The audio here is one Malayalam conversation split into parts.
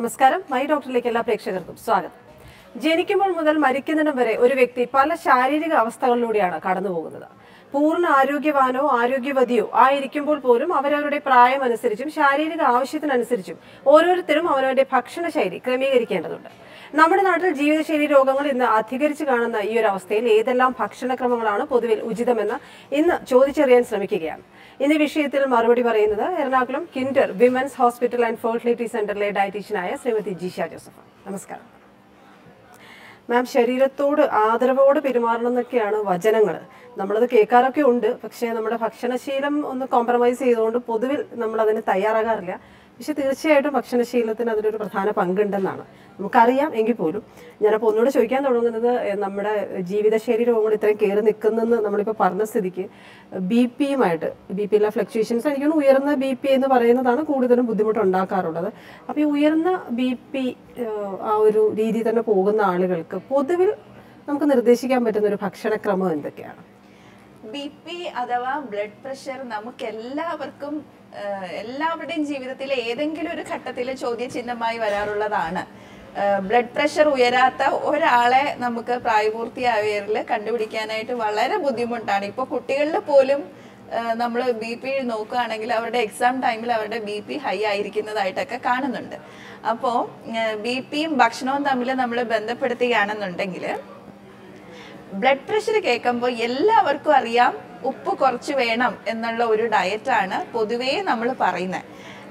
നമസ്കാരം മൈ ഡോക്ടറിലേക്ക് എല്ലാ പ്രേക്ഷകർക്കും സ്വാഗതം ജനിക്കുമ്പോൾ മുതൽ മരിക്കുന്നിടം വരെ ഒരു വ്യക്തി പല ശാരീരിക അവസ്ഥകളിലൂടെയാണ് കടന്നു പോകുന്നത് പൂർണ്ണ ആരോഗ്യവാനോ ആരോഗ്യവതിയോ ആയിരിക്കുമ്പോൾ പോലും അവരവരുടെ പ്രായമനുസരിച്ചും ശാരീരിക ആവശ്യത്തിനനുസരിച്ചും ഓരോരുത്തരും അവരവരുടെ ഭക്ഷണശൈലി ക്രമീകരിക്കേണ്ടതുണ്ട് നമ്മുടെ നാട്ടിൽ ജീവിതശൈലി രോഗങ്ങൾ ഇന്ന് അധികരിച്ചു കാണുന്ന ഈ ഒരു അവസ്ഥയിൽ ഏതെല്ലാം ഭക്ഷണക്രമങ്ങളാണ് പൊതുവിൽ ഉചിതമെന്ന് ഇന്ന് ചോദിച്ചറിയാൻ ശ്രമിക്കുകയാണ് ഇന്ന് ഈ വിഷയത്തിൽ മറുപടി പറയുന്നത് Ernakulam Kinder women's hospital and fertility സെന്ററിലെ ഡയറ്റീഷ്യനായ ശ്രീമതി ജിഷ ജോസഫ് നമസ്കാരം മാം ശരീരത്തോട് ആദരവോട് പെരുമാറണം എന്നൊക്കെയാണ് വചനങ്ങൾ നമ്മളത് കേൾക്കാറൊക്കെ ഉണ്ട് പക്ഷേ നമ്മുടെ ഭക്ഷണശീലം ഒന്ന് കോംപ്രമൈസ് ചെയ്തുകൊണ്ട് പൊതുവിൽ നമ്മൾ അതിന് തയ്യാറാകാറില്ല പക്ഷെ തീർച്ചയായിട്ടും ഭക്ഷണശീലത്തിന് അതിലൊരു പ്രധാന പങ്കുണ്ടെന്നാണ് നമുക്കറിയാം എങ്കിൽ പോലും ഞാനപ്പോൾ ഒന്നുകൂടെ ചോദിക്കാൻ തുടങ്ങുന്നത് ഏഹ്, നമ്മുടെ ജീവിതശൈലി രോഗങ്ങൾ ഇത്രയും കയറി നിൽക്കുന്നെന്ന് നമ്മളിപ്പോൾ പറഞ്ഞ സ്ഥിതിക്ക് ബി പിയുമായിട്ട് ബി പിയിലെ ഫ്ലക്ച്വേഷൻസ് എനിക്ക് തോന്നുന്നു ഉയർന്ന ബി പി എന്ന് പറയുന്നതാണ് കൂടുതലും ബുദ്ധിമുട്ടുണ്ടാക്കാറുള്ളത് അപ്പോൾ ഈ ഉയർന്ന ബി പി ആ ഒരു രീതി തന്നെ പോകുന്ന ആളുകൾക്ക് പൊതുവിൽ നമുക്ക് നിർദ്ദേശിക്കാൻ പറ്റുന്ന ഒരു ഭക്ഷണക്രമം എന്തൊക്കെയാണ് ബി പി അഥവാ ബ്ലഡ് പ്രഷർ നമുക്ക് എല്ലാവർക്കും ആഹ്, എല്ലാവരുടെയും ജീവിതത്തിലെ ഏതെങ്കിലും ഒരു ഘട്ടത്തിൽ ചോദ്യചിഹ്നമായി വരാറുള്ളതാണ് ബ്ലഡ് പ്രഷർ ഉയരാത്ത ഒരാളെ നമുക്ക് പ്രായപൂർത്തിയായവരിൽ കണ്ടുപിടിക്കാനായിട്ട് വളരെ ബുദ്ധിമുട്ടാണ് ഇപ്പോൾ കുട്ടികളിൽ പോലും നമ്മൾ ബി പി നോക്കുകയാണെങ്കിൽ അവരുടെ എക്സാം ടൈമിൽ അവരുടെ ബി പി ഹൈ ആയിരിക്കുന്നതായിട്ടൊക്കെ കാണുന്നുണ്ട് അപ്പോൾ ബി പിയും ഭക്ഷണവും തമ്മിൽ നമ്മൾ ബന്ധപ്പെടുത്തുകയാണെന്നുണ്ടെങ്കിൽ ബ്ലഡ് പ്രഷർ കേൾക്കുമ്പോൾ എല്ലാവർക്കും അറിയാം ഉപ്പ് കുറച്ച് വേണം എന്നുള്ള ഒരു ഡയറ്റാണ് പൊതുവേ നമ്മൾ പറയുന്നത്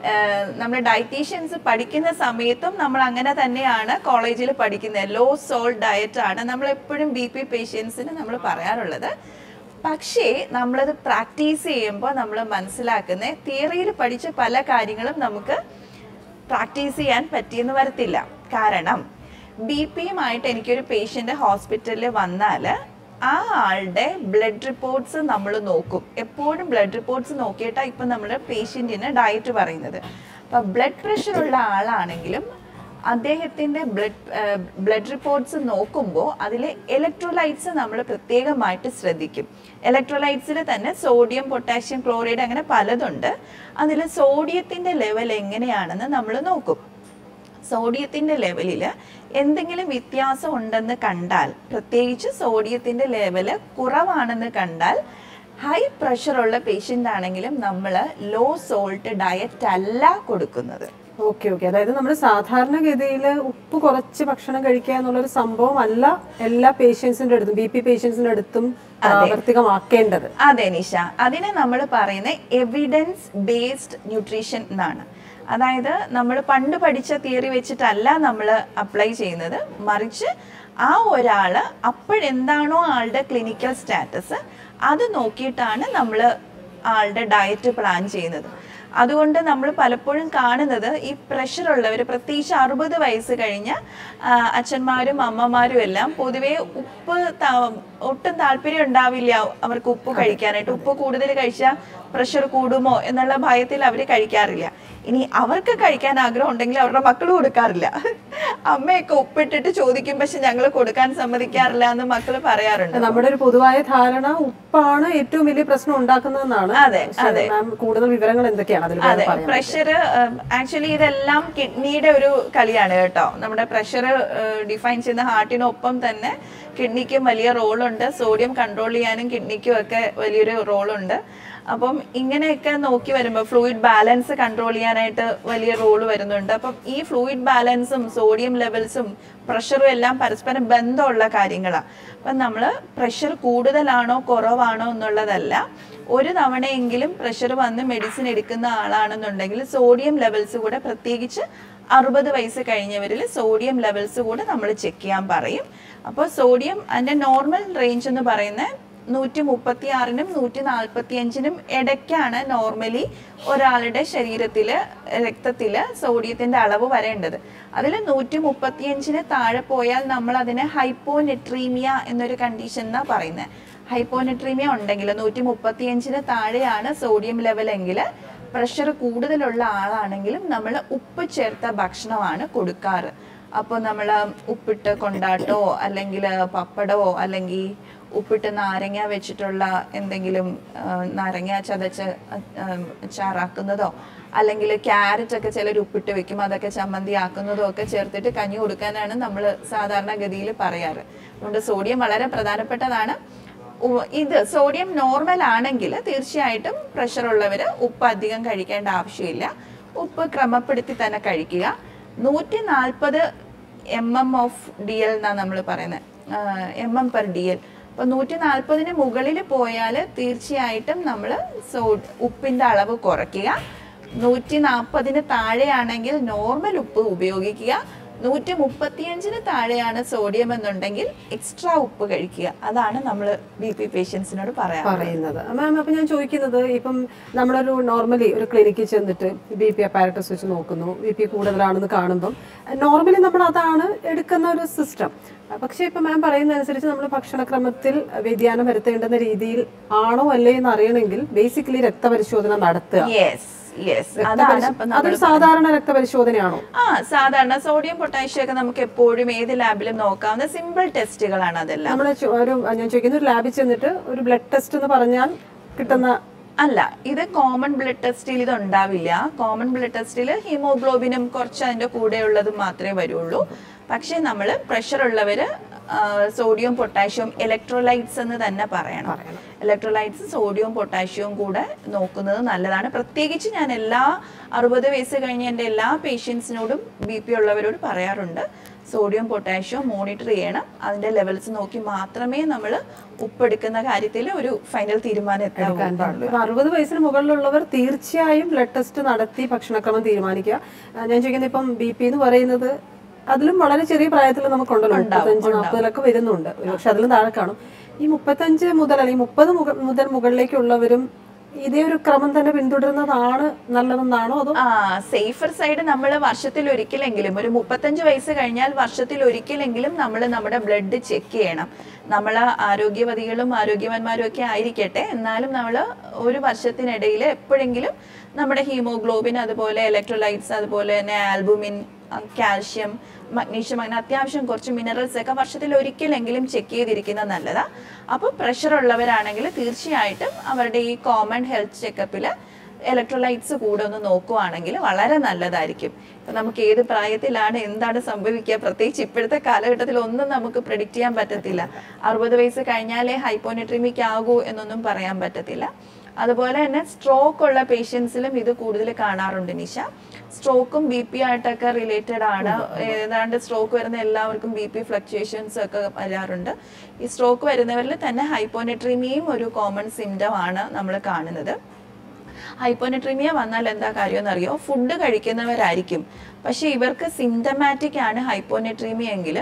നമ്മൾ ഡയറ്റീഷ്യൻസ് പഠിക്കുന്ന സമയത്തും നമ്മൾ അങ്ങനെ തന്നെയാണ് കോളേജിൽ പഠിക്കുന്നത് ലോ സോൾട്ട് ഡയറ്റ് ആണ് നമ്മൾ എപ്പോഴും ബി പി പേഷ്യൻസിന് നമ്മൾ പറയാറുള്ളത് പക്ഷേ നമ്മളത് പ്രാക്ടീസ് ചെയ്യുമ്പോൾ നമ്മൾ മനസ്സിലാക്കുന്ന തിയറിയിൽ പഠിച്ച പല കാര്യങ്ങളും നമുക്ക് പ്രാക്ടീസ് ചെയ്യാൻ പറ്റിയെന്ന് വരത്തില്ല കാരണം ബി പിയുമായിട്ട് എനിക്കൊരു പേഷ്യൻ്റ് ഹോസ്പിറ്റലിൽ വന്നാൽ ആ ആളുടെ ബ്ലഡ് റിപ്പോർട്ട്സ് നമ്മൾ നോക്കും എപ്പോഴും ബ്ലഡ് റിപ്പോർട്ട്സ് നോക്കിയിട്ടാണ് ഇപ്പം നമ്മൾ പേഷ്യൻറ്റിന് ഡയറ്റ് പറയുന്നത് അപ്പം ബ്ലഡ് പ്രഷർ ഉള്ള ആളാണെങ്കിലും അദ്ദേഹത്തിൻ്റെ ബ്ലഡ് ബ്ലഡ് റിപ്പോർട്ട്സ് നോക്കുമ്പോൾ അതിൽ ഇലക്ട്രോലൈറ്റ്സ് നമ്മൾ പ്രത്യേകമായിട്ട് ശ്രദ്ധിക്കും ഇലക്ട്രോലൈറ്റ്സിൽ തന്നെ സോഡിയം പൊട്ടാഷ്യം ക്ലോറൈഡ് അങ്ങനെ പലതുണ്ട് അതിൽ സോഡിയത്തിൻ്റെ ലെവൽ എങ്ങനെയാണെന്ന് നമ്മൾ നോക്കും സോഡിയത്തിൻ്റെ ലെവലിൽ എന്തെങ്കിലും വ്യത്യാസം ഉണ്ടെന്ന് കണ്ടാൽ പ്രത്യേകിച്ച് സോഡിയത്തിൻ്റെ ലെവല് കുറവാണെന്ന് കണ്ടാൽ ഹൈ പ്രഷറുള്ള പേഷ്യൻ്റ് ആണെങ്കിലും നമ്മൾ ലോ സോൾട്ട് ഡയറ്റ് അല്ല കൊടുക്കുന്നത് ഓക്കെ ഓക്കെ അതായത് നമ്മൾ സാധാരണഗതിയിൽ ഉപ്പ് കുറച്ച് ഭക്ഷണം കഴിക്കുക എന്നുള്ളൊരു സംഭവം അല്ല എല്ലാ പേഷ്യൻസിന്റെ അടുത്തും ബി പി പേഷ്യൻസിന്റെ അടുത്തും പ്രാവർത്തികമാക്കേണ്ടത് അതെ നിഷ അതിനെ നമ്മൾ പറയുന്ന എവിഡൻസ് ബേസ്ഡ് ന്യൂട്രീഷൻ എന്നാണ് അതായത് നമ്മൾ പണ്ട് പഠിച്ച തിയറി വെച്ചിട്ടല്ല നമ്മൾ അപ്ലൈ ചെയ്യുന്നത് മറിച്ച് ആ ഒരാൾ അപ്പോഴെന്താണോ ആളുടെ ക്ലിനിക്കൽ സ്റ്റാറ്റസ് അത് നോക്കിയിട്ടാണ് നമ്മൾ ആളുടെ ഡയറ്റ് പ്ലാൻ ചെയ്യുന്നത് അതുകൊണ്ട് നമ്മൾ പലപ്പോഴും കാണുന്നത് ഈ പ്രഷർ ഉള്ളവർ പ്രത്യേകിച്ച് അറുപത് വയസ്സ് കഴിഞ്ഞ ആ, അച്ഛന്മാരും അമ്മമാരും എല്ലാം പൊതുവേ ഉപ്പ് ത- ഒട്ടും താല്പര്യം ഉണ്ടാവില്ല അവർക്ക് ഉപ്പ് കഴിക്കാനായിട്ട് ഉപ്പ് കൂടുതൽ കഴിച്ചാൽ പ്രഷർ കൂടുമോ എന്നുള്ള ഭയത്തിൽ അവർ കഴിക്കാറില്ല ഇനി അവർക്ക് കഴിക്കാൻ ആഗ്രഹം ഉണ്ടെങ്കിൽ അവരുടെ മക്കൾ കൊടുക്കാറില്ല അമ്മയൊക്കെ ഉപ്പിട്ടിട്ട് ചോദിക്കും പക്ഷെ ഞങ്ങൾ കൊടുക്കാൻ സമ്മതിക്കാറില്ല എന്ന് മക്കൾ പറയാറുണ്ട് നമ്മുടെ ഒരു പൊതുവായ ധാരണ ഉപ്പാണ് ഏറ്റവും വലിയ പ്രശ്നം ഉണ്ടാക്കുന്നതെന്നാണ് അതെ, പക്ഷേ മാം കൂടുതൽ വിവരങ്ങൾ എന്തൊക്കെയാണ് അതിൽ അതെ പ്രഷർ ആക്ച്വലി ഇതെല്ലാം കിഡ്നിയുടെ ഒരു കളിയാണ് കേട്ടോ നമ്മുടെ പ്രഷർ ഡിഫൈൻ ചെയ്യുന്ന ഹാർട്ടിനൊപ്പം തന്നെ കിഡ്നിക്കും വലിയ റോളുണ്ട് സോഡിയം കൺട്രോൾ ചെയ്യാനും കിഡ്നിക്കും ഒക്കെ വലിയൊരു റോളുണ്ട് അപ്പം ഇങ്ങനെയൊക്കെ നോക്കി വരുമ്പോൾ ഫ്ലൂയിഡ് ബാലൻസ് കൺട്രോൾ ചെയ്യാനായിട്ട് വലിയ റോൾ വരുന്നുണ്ട് അപ്പം ഈ ഫ്ലൂയിഡ് ബാലൻസും സോഡിയം ലെവൽസും പ്രഷറും എല്ലാം പരസ്പരം ബന്ധമുള്ള കാര്യങ്ങളാണ് അപ്പം നമ്മൾ പ്രഷർ കൂടുതലാണോ കുറവാണോ എന്നുള്ളതല്ല ഒരു തവണയെങ്കിലും പ്രഷർ വന്ന് മെഡിസിൻ എടുക്കുന്ന ആളാണെന്നുണ്ടെങ്കിൽ സോഡിയം ലെവൽസ് കൂടെ പ്രത്യേകിച്ച് അറുപത് വയസ്സ് കഴിഞ്ഞവരിൽ സോഡിയം ലെവൽസ് കൂടെ നമ്മൾ ചെക്ക് ചെയ്യാൻ പറയും അപ്പോൾ സോഡിയം അതിൻ്റെ നോർമൽ റേഞ്ച് എന്ന് പറയുന്നത് നൂറ്റി മുപ്പത്തി ആറിനും നൂറ്റി നാൽപ്പത്തി അഞ്ചിനും ഇടയ്ക്കാണ് നോർമലി ഒരാളുടെ ശരീരത്തിൽ രക്തത്തിൽ സോഡിയത്തിൻ്റെ അളവ് വരേണ്ടത് അതിൽ നൂറ്റി മുപ്പത്തി അഞ്ചിന് താഴെ പോയാൽ നമ്മൾ അതിനെ ഹൈപ്പോനെട്രീമിയ എന്നൊരു കണ്ടീഷൻ എന്നാണ് പറയുന്നത് ഹൈപ്പോനെട്രീമിയ ഉണ്ടെങ്കിൽ നൂറ്റി മുപ്പത്തി അഞ്ചിന് താഴെയാണ് സോഡിയം ലെവൽ എങ്കിൽ പ്രഷർ കൂടുതലുള്ള ആളാണെങ്കിലും നമ്മൾ ഉപ്പ് ചേർത്ത ഭക്ഷണമാണ് കൊടുക്കാറ് അപ്പോൾ നമ്മൾ ഉപ്പിട്ട് കൊണ്ടാട്ടോ അല്ലെങ്കിൽ പപ്പടമോ അല്ലെങ്കിൽ ഉപ്പിട്ട് നാരങ്ങ വെച്ചിട്ടുള്ള എന്തെങ്കിലും ആ, നാരങ്ങ ചതച്ച് ആ, ചാറാക്കുന്നതോ അല്ലെങ്കിൽ ക്യാരറ്റ് ഒക്കെ ചിലർ ഉപ്പിട്ട് വെക്കും അതൊക്കെ ചമ്മന്തി ആക്കുന്നതോ ഒക്കെ ചേർത്തിട്ട് കഞ്ഞി കൊടുക്കാനാണ് നമ്മൾ സാധാരണഗതിയിൽ പറയാറ് അതുകൊണ്ട് സോഡിയം വളരെ പ്രധാനപ്പെട്ടതാണ് ഉ- ഇത് സോഡിയം നോർമൽ ആണെങ്കിൽ തീർച്ചയായിട്ടും പ്രഷർ ഉള്ളവർ ഉപ്പ് അധികം കഴിക്കേണ്ട ആവശ്യമില്ല ഉപ്പ് ക്രമപ്പെടുത്തി തന്നെ കഴിക്കുക നൂറ്റി നാൽപ്പത് M M of D L എന്നാണ് നമ്മൾ പറയുന്നത് M M per D L അപ്പൊ നൂറ്റി നാൽപ്പതിന് മുകളിൽ പോയാൽ തീർച്ചയായിട്ടും നമ്മൾ സോ ഉപ്പിന്റെ അളവ് കുറയ്ക്കുക നൂറ്റി നാൽപ്പതിന് താഴെയാണെങ്കിൽ നോർമൽ ഉപ്പ് ഉപയോഗിക്കുക നൂറ്റി മുപ്പത്തിയഞ്ചിന് താഴെയാണ് സോഡിയം എന്നുണ്ടെങ്കിൽ എക്സ്ട്രാ ഉപ്പ് കഴിക്കുക അതാണ് നമ്മൾ ബി പി പേഷ്യൻസിനോട് പറയാം പറയുന്നത് മാം അപ്പൊ ഞാൻ ചോദിക്കുന്നത് ഇപ്പം നമ്മളൊരു നോർമലി ഒരു ക്ലിനിക്കിൽ ചെന്നിട്ട് ബി പി അപ്പാരറ്റസ് വെച്ച് നോക്കുന്നു ബി പി കൂടുതലാണെന്ന് കാണുമ്പം നോർമലി നമ്മൾ അതാണ് എടുക്കുന്ന ഒരു സിസ്റ്റം പക്ഷേ ഇപ്പം മാം പറയുന്ന അനുസരിച്ച് നമ്മൾ ഭക്ഷണക്രമത്തിൽ വ്യതിയാനം വരുത്തേണ്ടുന്ന രീതിയിൽ ആണോ അല്ലേ എന്ന് അറിയണമെങ്കിൽ ബേസിക്കലി രക്തപരിശോധന നടത്തുക യെസ് യെസ് അതാണ് ഇപ്പൊ നമ്മൾ അതൊരു സാധാരണ രക്തപരിശോധനയാണോ ആ സാധാരണ സോഡിയം പൊട്ടാഷ്യം ഒക്കെ നമുക്ക് എപ്പോഴും ഏത് ലാബിലും നോക്കാവുന്ന സിമ്പിൾ ടെസ്റ്റുകളാണ് അതെല്ലാം നമ്മൾ ഒരു ഞാൻ ചോദിക്കുന്ന ഒരു ലാബിൽ ചെന്നിട്ട് ഒരു ബ്ലഡ് ടെസ്റ്റ് എന്ന് പറഞ്ഞാൽ കിട്ടുന്ന അല്ല ഇത് കോമൺ ബ്ലഡ് ടെസ്റ്റിൽ ഇത് ഉണ്ടാവില്ല കോമൺ ബ്ലഡ് ടെസ്റ്റിൽ ഹീമോഗ്ലോബിനും കുറച്ച് അതിന്റെ കൂടെ ഉള്ളതും മാത്രമേ വരുള്ളൂ പക്ഷേ നമ്മൾ പ്രഷർ ഉള്ളവര് സോഡിയം പൊട്ടാഷ്യം ഇലക്ട്രോലൈറ്റ്സ് എന്ന് തന്നെ പറയണം ഇലക്ട്രോലൈറ്റ്സ് സോഡിയവും പൊട്ടാഷ്യവും കൂടെ നോക്കുന്നത് നല്ലതാണ് പ്രത്യേകിച്ച് ഞാൻ എല്ലാ അറുപത് വയസ്സ് കഴിഞ്ഞ എൻ്റെ എല്ലാ പേഷ്യൻസിനോടും ബി പി ഉള്ളവരോട് പറയാറുണ്ട് സോഡിയം പൊട്ടാഷ്യം മോണിറ്റർ ചെയ്യണം അതിന്റെ ലെവൽസ് നോക്കി മാത്രമേ നമ്മൾ ഉപ്പെടുക്കുന്ന കാര്യത്തിൽ ഒരു ഫൈനൽ തീരുമാനം എത്താൻ പാടുള്ളൂ ഒരു അറുപത് വയസ്സിന് മുകളിലുള്ളവർ തീർച്ചയായും ബ്ലഡ് ടെസ്റ്റ് നടത്തി ഭക്ഷണക്രമം തീരുമാനിക്കുക ആ, ഞാൻ ചോദിക്കുന്നത് ഇപ്പം ബി പി എന്ന് പറയുന്നത് അതിലും വളരെ ചെറിയ പ്രായത്തിൽ നമുക്കുണ്ടല്ലോ മുപ്പത്തഞ്ച് നാൽപ്പതിലൊക്കെ വരുന്നുണ്ട് ഒരു പക്ഷെ അതിലും താഴെ കാണും ഈ മുപ്പത്തഞ്ച് മുതൽ അല്ലെങ്കിൽ മുപ്പത് മുതൽ മുകളിലേക്കുള്ളവരും ഇതേ ഒരു ക്രമം തന്നെ പിന്തുടരുന്നതാണ് നല്ലതെന്നാണോ അതോ ആ സേഫർ സൈഡ് നമ്മൾ വർഷത്തിൽ ഒരിക്കലെങ്കിലും ഒരു മുപ്പത്തഞ്ച് വയസ്സ് കഴിഞ്ഞാൽ വർഷത്തിൽ ഒരിക്കലെങ്കിലും നമ്മൾ നമ്മുടെ ബ്ലഡ് ചെക്ക് ചെയ്യണം നമ്മൾ ആരോഗ്യവതികളും ആരോഗ്യവാന്മാരും ഒക്കെ ആയിരിക്കട്ടെ എന്നാലും നമ്മൾ ഒരു വർഷത്തിനിടയിൽ എപ്പോഴെങ്കിലും നമ്മുടെ ഹീമോഗ്ലോബിൻ അതുപോലെ ഇലക്ട്രോലൈറ്റ്സ് അതുപോലെ തന്നെ ആൽബുമിൻ കാൽഷ്യം മഗ്നീഷ്യം അങ്ങനെ അത്യാവശ്യം കുറച്ച് മിനറൽസ് ഒക്കെ വർഷത്തിൽ ഒരിക്കലെങ്കിലും ചെക്ക് ചെയ്തിരിക്കുന്നത് നല്ലതാ അപ്പോൾ പ്രഷർ ഉള്ളവരാണെങ്കിൽ തീർച്ചയായിട്ടും അവരുടെ ഈ കോമൺ ഹെൽത്ത് ചെക്കപ്പിൽ ഇലക്ട്രോലൈറ്റ്സ് കൂടെ ഒന്ന് നോക്കുവാണെങ്കിൽ വളരെ നല്ലതായിരിക്കും ഇപ്പം നമുക്ക് ഏത് പ്രായത്തിലാണ് എന്താണ് സംഭവിക്കുക പ്രത്യേകിച്ച് ഇപ്പോഴത്തെ കാലഘട്ടത്തിൽ ഒന്നും നമുക്ക് പ്രെഡിക്റ്റ് ചെയ്യാൻ പറ്റത്തില്ല അറുപത് വയസ്സ് കഴിഞ്ഞാലേ ഹൈപ്പോനെട്രിമിക് ആകൂ എന്നൊന്നും പറയാൻ പറ്റത്തില്ല അതുപോലെ തന്നെ സ്ട്രോക്ക് ഉള്ള പേഷ്യൻസിലും ഇത് കൂടുതൽ കാണാറുണ്ട് നിഷ സ്ട്രോക്കും ബി പി ആയിട്ടൊക്കെ റിലേറ്റഡ് ആണ് ഏതാണ്ട് സ്ട്രോക്ക് വരുന്ന എല്ലാവർക്കും ബി പി ഫ്ലക്ച്വേഷൻസ് ഒക്കെ വരാറുണ്ട് ഈ സ്ട്രോക്ക് വരുന്നവരിൽ തന്നെ ഹൈപ്പോനെട്രീമിയും ഒരു കോമൺ സിംറ്റം ആണ് നമ്മൾ കാണുന്നത് ഹൈപ്പോനെട്രീമിയ വന്നാൽ എന്താ കാര്യം എന്നറിയോ ഫുഡ് കഴിക്കുന്നവരായിരിക്കും പക്ഷെ ഇവർക്ക് സിംറ്റമാറ്റിക് ആണ് ഹൈപ്പോനെട്രീമിയ എങ്കിൽ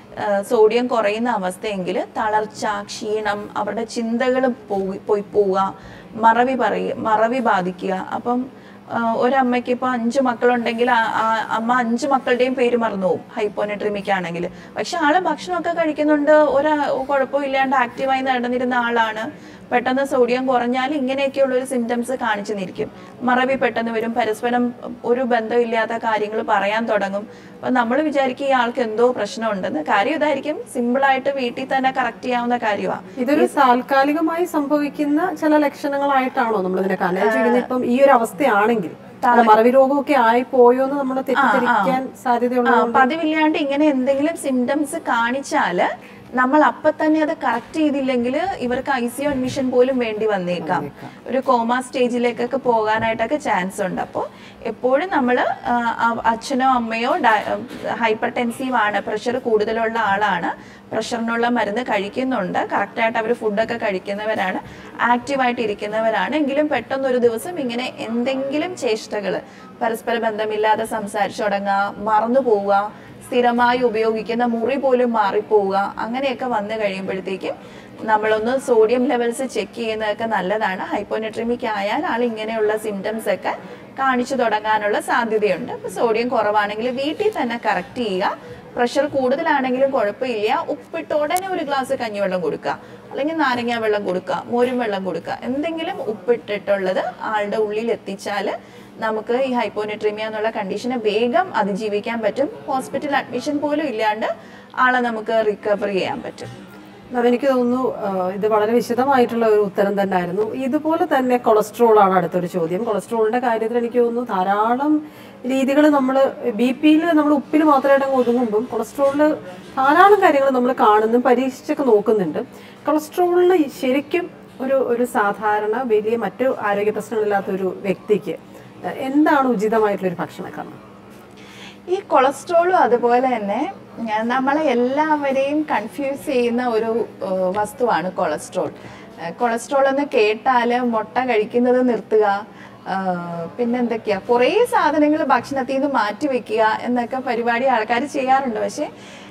സോഡിയം കുറയുന്ന അവസ്ഥയെങ്കിൽ തളർച്ച ക്ഷീണം അവരുടെ ചിന്തകൾ പോയി പോയി പോവുക മറവി പറയുക മറവി ബാധിക്കുക അപ്പം ആ, ഒരമ്മയ്ക്ക് ഇപ്പൊ അഞ്ച് മക്കളുണ്ടെങ്കിൽ ആ- ആ അമ്മ അഞ്ച് മക്കളുടെയും പേര് മറന്നു പോകും ഹൈപ്പോനെട്രിമിക് ആണെങ്കിൽ പക്ഷെ ആള് ഭക്ഷണമൊക്കെ കഴിക്കുന്നുണ്ട് ഒരു കുഴപ്പമില്ലാണ്ട് ആക്റ്റീവായി നടന്നിരുന്ന ആളാണ് പെട്ടെന്ന് സോഡിയം കുറഞ്ഞാൽ ഇങ്ങനെയൊക്കെയുള്ള ഒരു സിംറ്റംസ് കാണിച്ചു നിൽക്കും മറവി പെട്ടെന്ന് വരും പരസ്പരം ഒരു ബന്ധമില്ലാത്ത കാര്യങ്ങൾ പറയാൻ തുടങ്ങും അപ്പൊ നമ്മൾ വിചാരിക്കും ഈ ആൾക്ക് എന്തോ പ്രശ്നമുണ്ടെന്ന് കാര്യം ഇതായിരിക്കും സിമ്പിളായിട്ട് വീട്ടിൽ തന്നെ കറക്റ്റ് ചെയ്യാവുന്ന കാര്യമാണ് ഇതൊരു താൽക്കാലികമായി സംഭവിക്കുന്ന ചില ലക്ഷണങ്ങളായിട്ടാണോ നമ്മൾ ഇതിനെ കാണുന്നത് ഞാൻ ചോദിക്കുന്നത് ഇപ്പം ഈ ഒരു അവസ്ഥയാണെങ്കിൽ അല്ല, മറവി രോഗമൊക്കെ ആയി പോയോ എന്ന് നമ്മൾ തെറ്റിദ്ധരിക്കാൻ സാധ്യതയുള്ളത് പതിവില്ലാണ്ട് ഇങ്ങനെ എന്തെങ്കിലും സിംറ്റംസ് കാണിച്ചാല് നമ്മൾ അപ്പൊ തന്നെ അത് കറക്റ്റ് ചെയ്തില്ലെങ്കിൽ ഇവർക്ക് ഐ സി അഡ്മിഷൻ പോലും വേണ്ടി വന്നേക്കാം ഒരു കോമ സ്റ്റേജിലേക്കൊക്കെ പോകാനായിട്ടൊക്കെ ചാൻസ് ഉണ്ട് അപ്പോൾ എപ്പോഴും നമ്മൾ അച്ഛനോ അമ്മയോ ഹൈപ്പർ ടെൻസീവ് ആണ് പ്രഷർ കൂടുതലുള്ള ആളാണ് പ്രഷറിനുള്ള മരുന്ന് കഴിക്കുന്നുണ്ട് കറക്റ്റായിട്ട് അവർ ഫുഡൊക്കെ കഴിക്കുന്നവരാണ് ആക്റ്റീവായിട്ട് ഇരിക്കുന്നവരാണ് എങ്കിലും പെട്ടെന്ന് ഒരു ദിവസം ഇങ്ങനെ എന്തെങ്കിലും ചേഷ്ടകൾ പരസ്പര ബന്ധമില്ലാതെ സംസാരിച്ചു തുടങ്ങുക മറന്നു പോവുക സ്ഥിരമായി ഉപയോഗിക്കുന്ന മുറി പോലും മാറിപ്പോവുക അങ്ങനെയൊക്കെ വന്നു കഴിയുമ്പോഴത്തേക്കും നമ്മളൊന്ന് സോഡിയം ലെവൽസ് ചെക്ക് ചെയ്യുന്നതൊക്കെ നല്ലതാണ് ഹൈപ്പോനെട്രിമിക് ആയാൽ ആൾ ഇങ്ങനെയുള്ള സിംറ്റംസ് ഒക്കെ കാണിച്ചു തുടങ്ങാനുള്ള സാധ്യതയുണ്ട് അപ്പോൾ സോഡിയം കുറവാണെങ്കിൽ വീട്ടിൽ തന്നെ കറക്റ്റ് ചെയ്യുക പ്രഷർ കൂടുതലാണെങ്കിലും കുഴപ്പമില്ല ഉപ്പിട്ട് ഉടനെ ഒരു ഗ്ലാസ് കഞ്ഞിവെള്ളം കൊടുക്കുക അല്ലെങ്കിൽ നാരങ്ങ വെള്ളം കൊടുക്കുക മോരും വെള്ളം കൊടുക്കുക എന്തെങ്കിലും ഉപ്പിട്ടിട്ടുള്ളത് ആളുടെ ഉള്ളിൽ എത്തിച്ചാൽ നമുക്ക് ഈ ഹൈപ്പോനെട്രീമിയ എന്നുള്ള കണ്ടീഷനെ വേഗം അതിജീവിക്കാൻ പറ്റും ഹോസ്പിറ്റൽ അഡ്മിഷൻ പോലും ഇല്ലാണ്ട് ആളെ നമുക്ക് റിക്കവർ ചെയ്യാൻ പറ്റും അത് എനിക്ക് തോന്നുന്നു ആ, ഇത് വളരെ വിശദമായിട്ടുള്ള ഒരു ഉത്തരം തന്നെയായിരുന്നു ഇതുപോലെ തന്നെ കൊളസ്ട്രോൾ ആണ് അടുത്തൊരു ചോദ്യം കൊളസ്ട്രോളിന്റെ കാര്യത്തിൽ എനിക്ക് തോന്നുന്നു ധാരാളം രീതികൾ നമ്മൾ ബി പിയിൽ നമ്മൾ ഉപ്പിൽ മാത്രമായിട്ട് അങ്ങ് ഒതുങ്ങുമ്പം കൊളസ്ട്രോളിൽ ധാരാളം കാര്യങ്ങൾ നമ്മൾ കാണുന്നു പരീക്ഷിച്ചൊക്കെ നോക്കുന്നുണ്ട് കൊളസ്ട്രോളിന് ശരിക്കും ഒരു ഒരു സാധാരണ വലിയ മറ്റു ആരോഗ്യ പ്രശ്നങ്ങളില്ലാത്ത ഒരു വ്യക്തിക്ക് എന്താണ് ഉചിതമായിട്ടുള്ള ഒരു ഭക്ഷണക്രമം ഈ കൊളസ്ട്രോളും അതുപോലെ തന്നെ ഞാൻ നമ്മളെ എല്ലാവരെയും കൺഫ്യൂസ് ചെയ്യുന്ന ഒരു ഏഹ്, വസ്തുവാണ് കൊളസ്ട്രോൾ ഏഹ്, കൊളസ്ട്രോൾ എന്ന് കേട്ടാൽ മുട്ട കഴിക്കുന്നത് നിർത്തുക ആഹ്, പിന്നെന്തൊക്കെയാ കുറേ സാധനങ്ങൾ ഭക്ഷണത്തിൽ നിന്ന് മാറ്റി വെക്കുക എന്നൊക്കെ പരിപാടി ആൾക്കാർ ചെയ്യാറുണ്ട് പക്ഷേ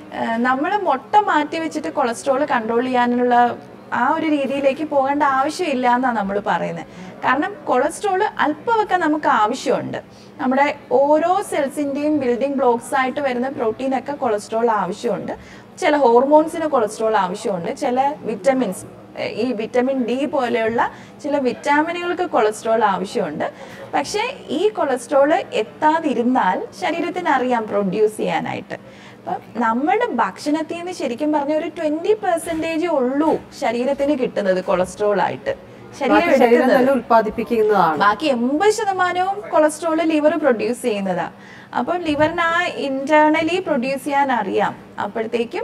നമ്മൾ മുട്ട മാറ്റി വെച്ചിട്ട് കൊളസ്ട്രോൾ കൺട്രോൾ ചെയ്യാനുള്ള ആ ഒരു രീതിയിലേക്ക് പോകേണ്ട ആവശ്യമില്ല എന്നാണ് നമ്മൾ പറയുന്നത് കാരണം കൊളസ്ട്രോൾ അല്പമൊക്കെ നമുക്ക് ആവശ്യമുണ്ട് നമ്മുടെ ഓരോ സെൽസിൻ്റെയും ബിൽഡിംഗ് ബ്ലോക്സ് ആയിട്ട് വരുന്ന പ്രോട്ടീനൊക്കെ കൊളസ്ട്രോൾ ആവശ്യമുണ്ട് ചില ഹോർമോൺസിന് കൊളസ്ട്രോൾ ആവശ്യമുണ്ട് ചില വിറ്റമിൻസ് ഈ വിറ്റമിൻ ഡി പോലെയുള്ള ചില വിറ്റാമിനുകൾക്ക് കൊളസ്ട്രോൾ ആവശ്യമുണ്ട് പക്ഷേ ഈ കൊളസ്ട്രോൾ എത്താതിരുന്നാൽ ശരീരത്തിന് അറിയാം പ്രൊഡ്യൂസ് ചെയ്യാനായിട്ട് അപ്പം നമ്മുടെ ഭക്ഷണത്തിൽ നിന്ന് ശരിക്കും പറഞ്ഞ ഒരു ട്വന്റി പെർസെൻറ്റേജ് ഉള്ളൂ ശരീരത്തിന് കിട്ടുന്നത് കൊളസ്ട്രോൾ ആയിട്ട് ശരീരം ബാക്കി ശരീരം എടുക്കുന്നത് തന്നെ ഉൽപ്പാദിപ്പിക്കുന്നതാണ് ബാക്കി എൺപത് ശതമാനവും കൊളസ്ട്രോൾ ലിവർ പ്രൊഡ്യൂസ് ചെയ്യുന്നതാ അപ്പം ലിവറിന് ആ ഇന്റേണലി പ്രൊഡ്യൂസ് ചെയ്യാൻ അറിയാം അപ്പോഴത്തേക്കും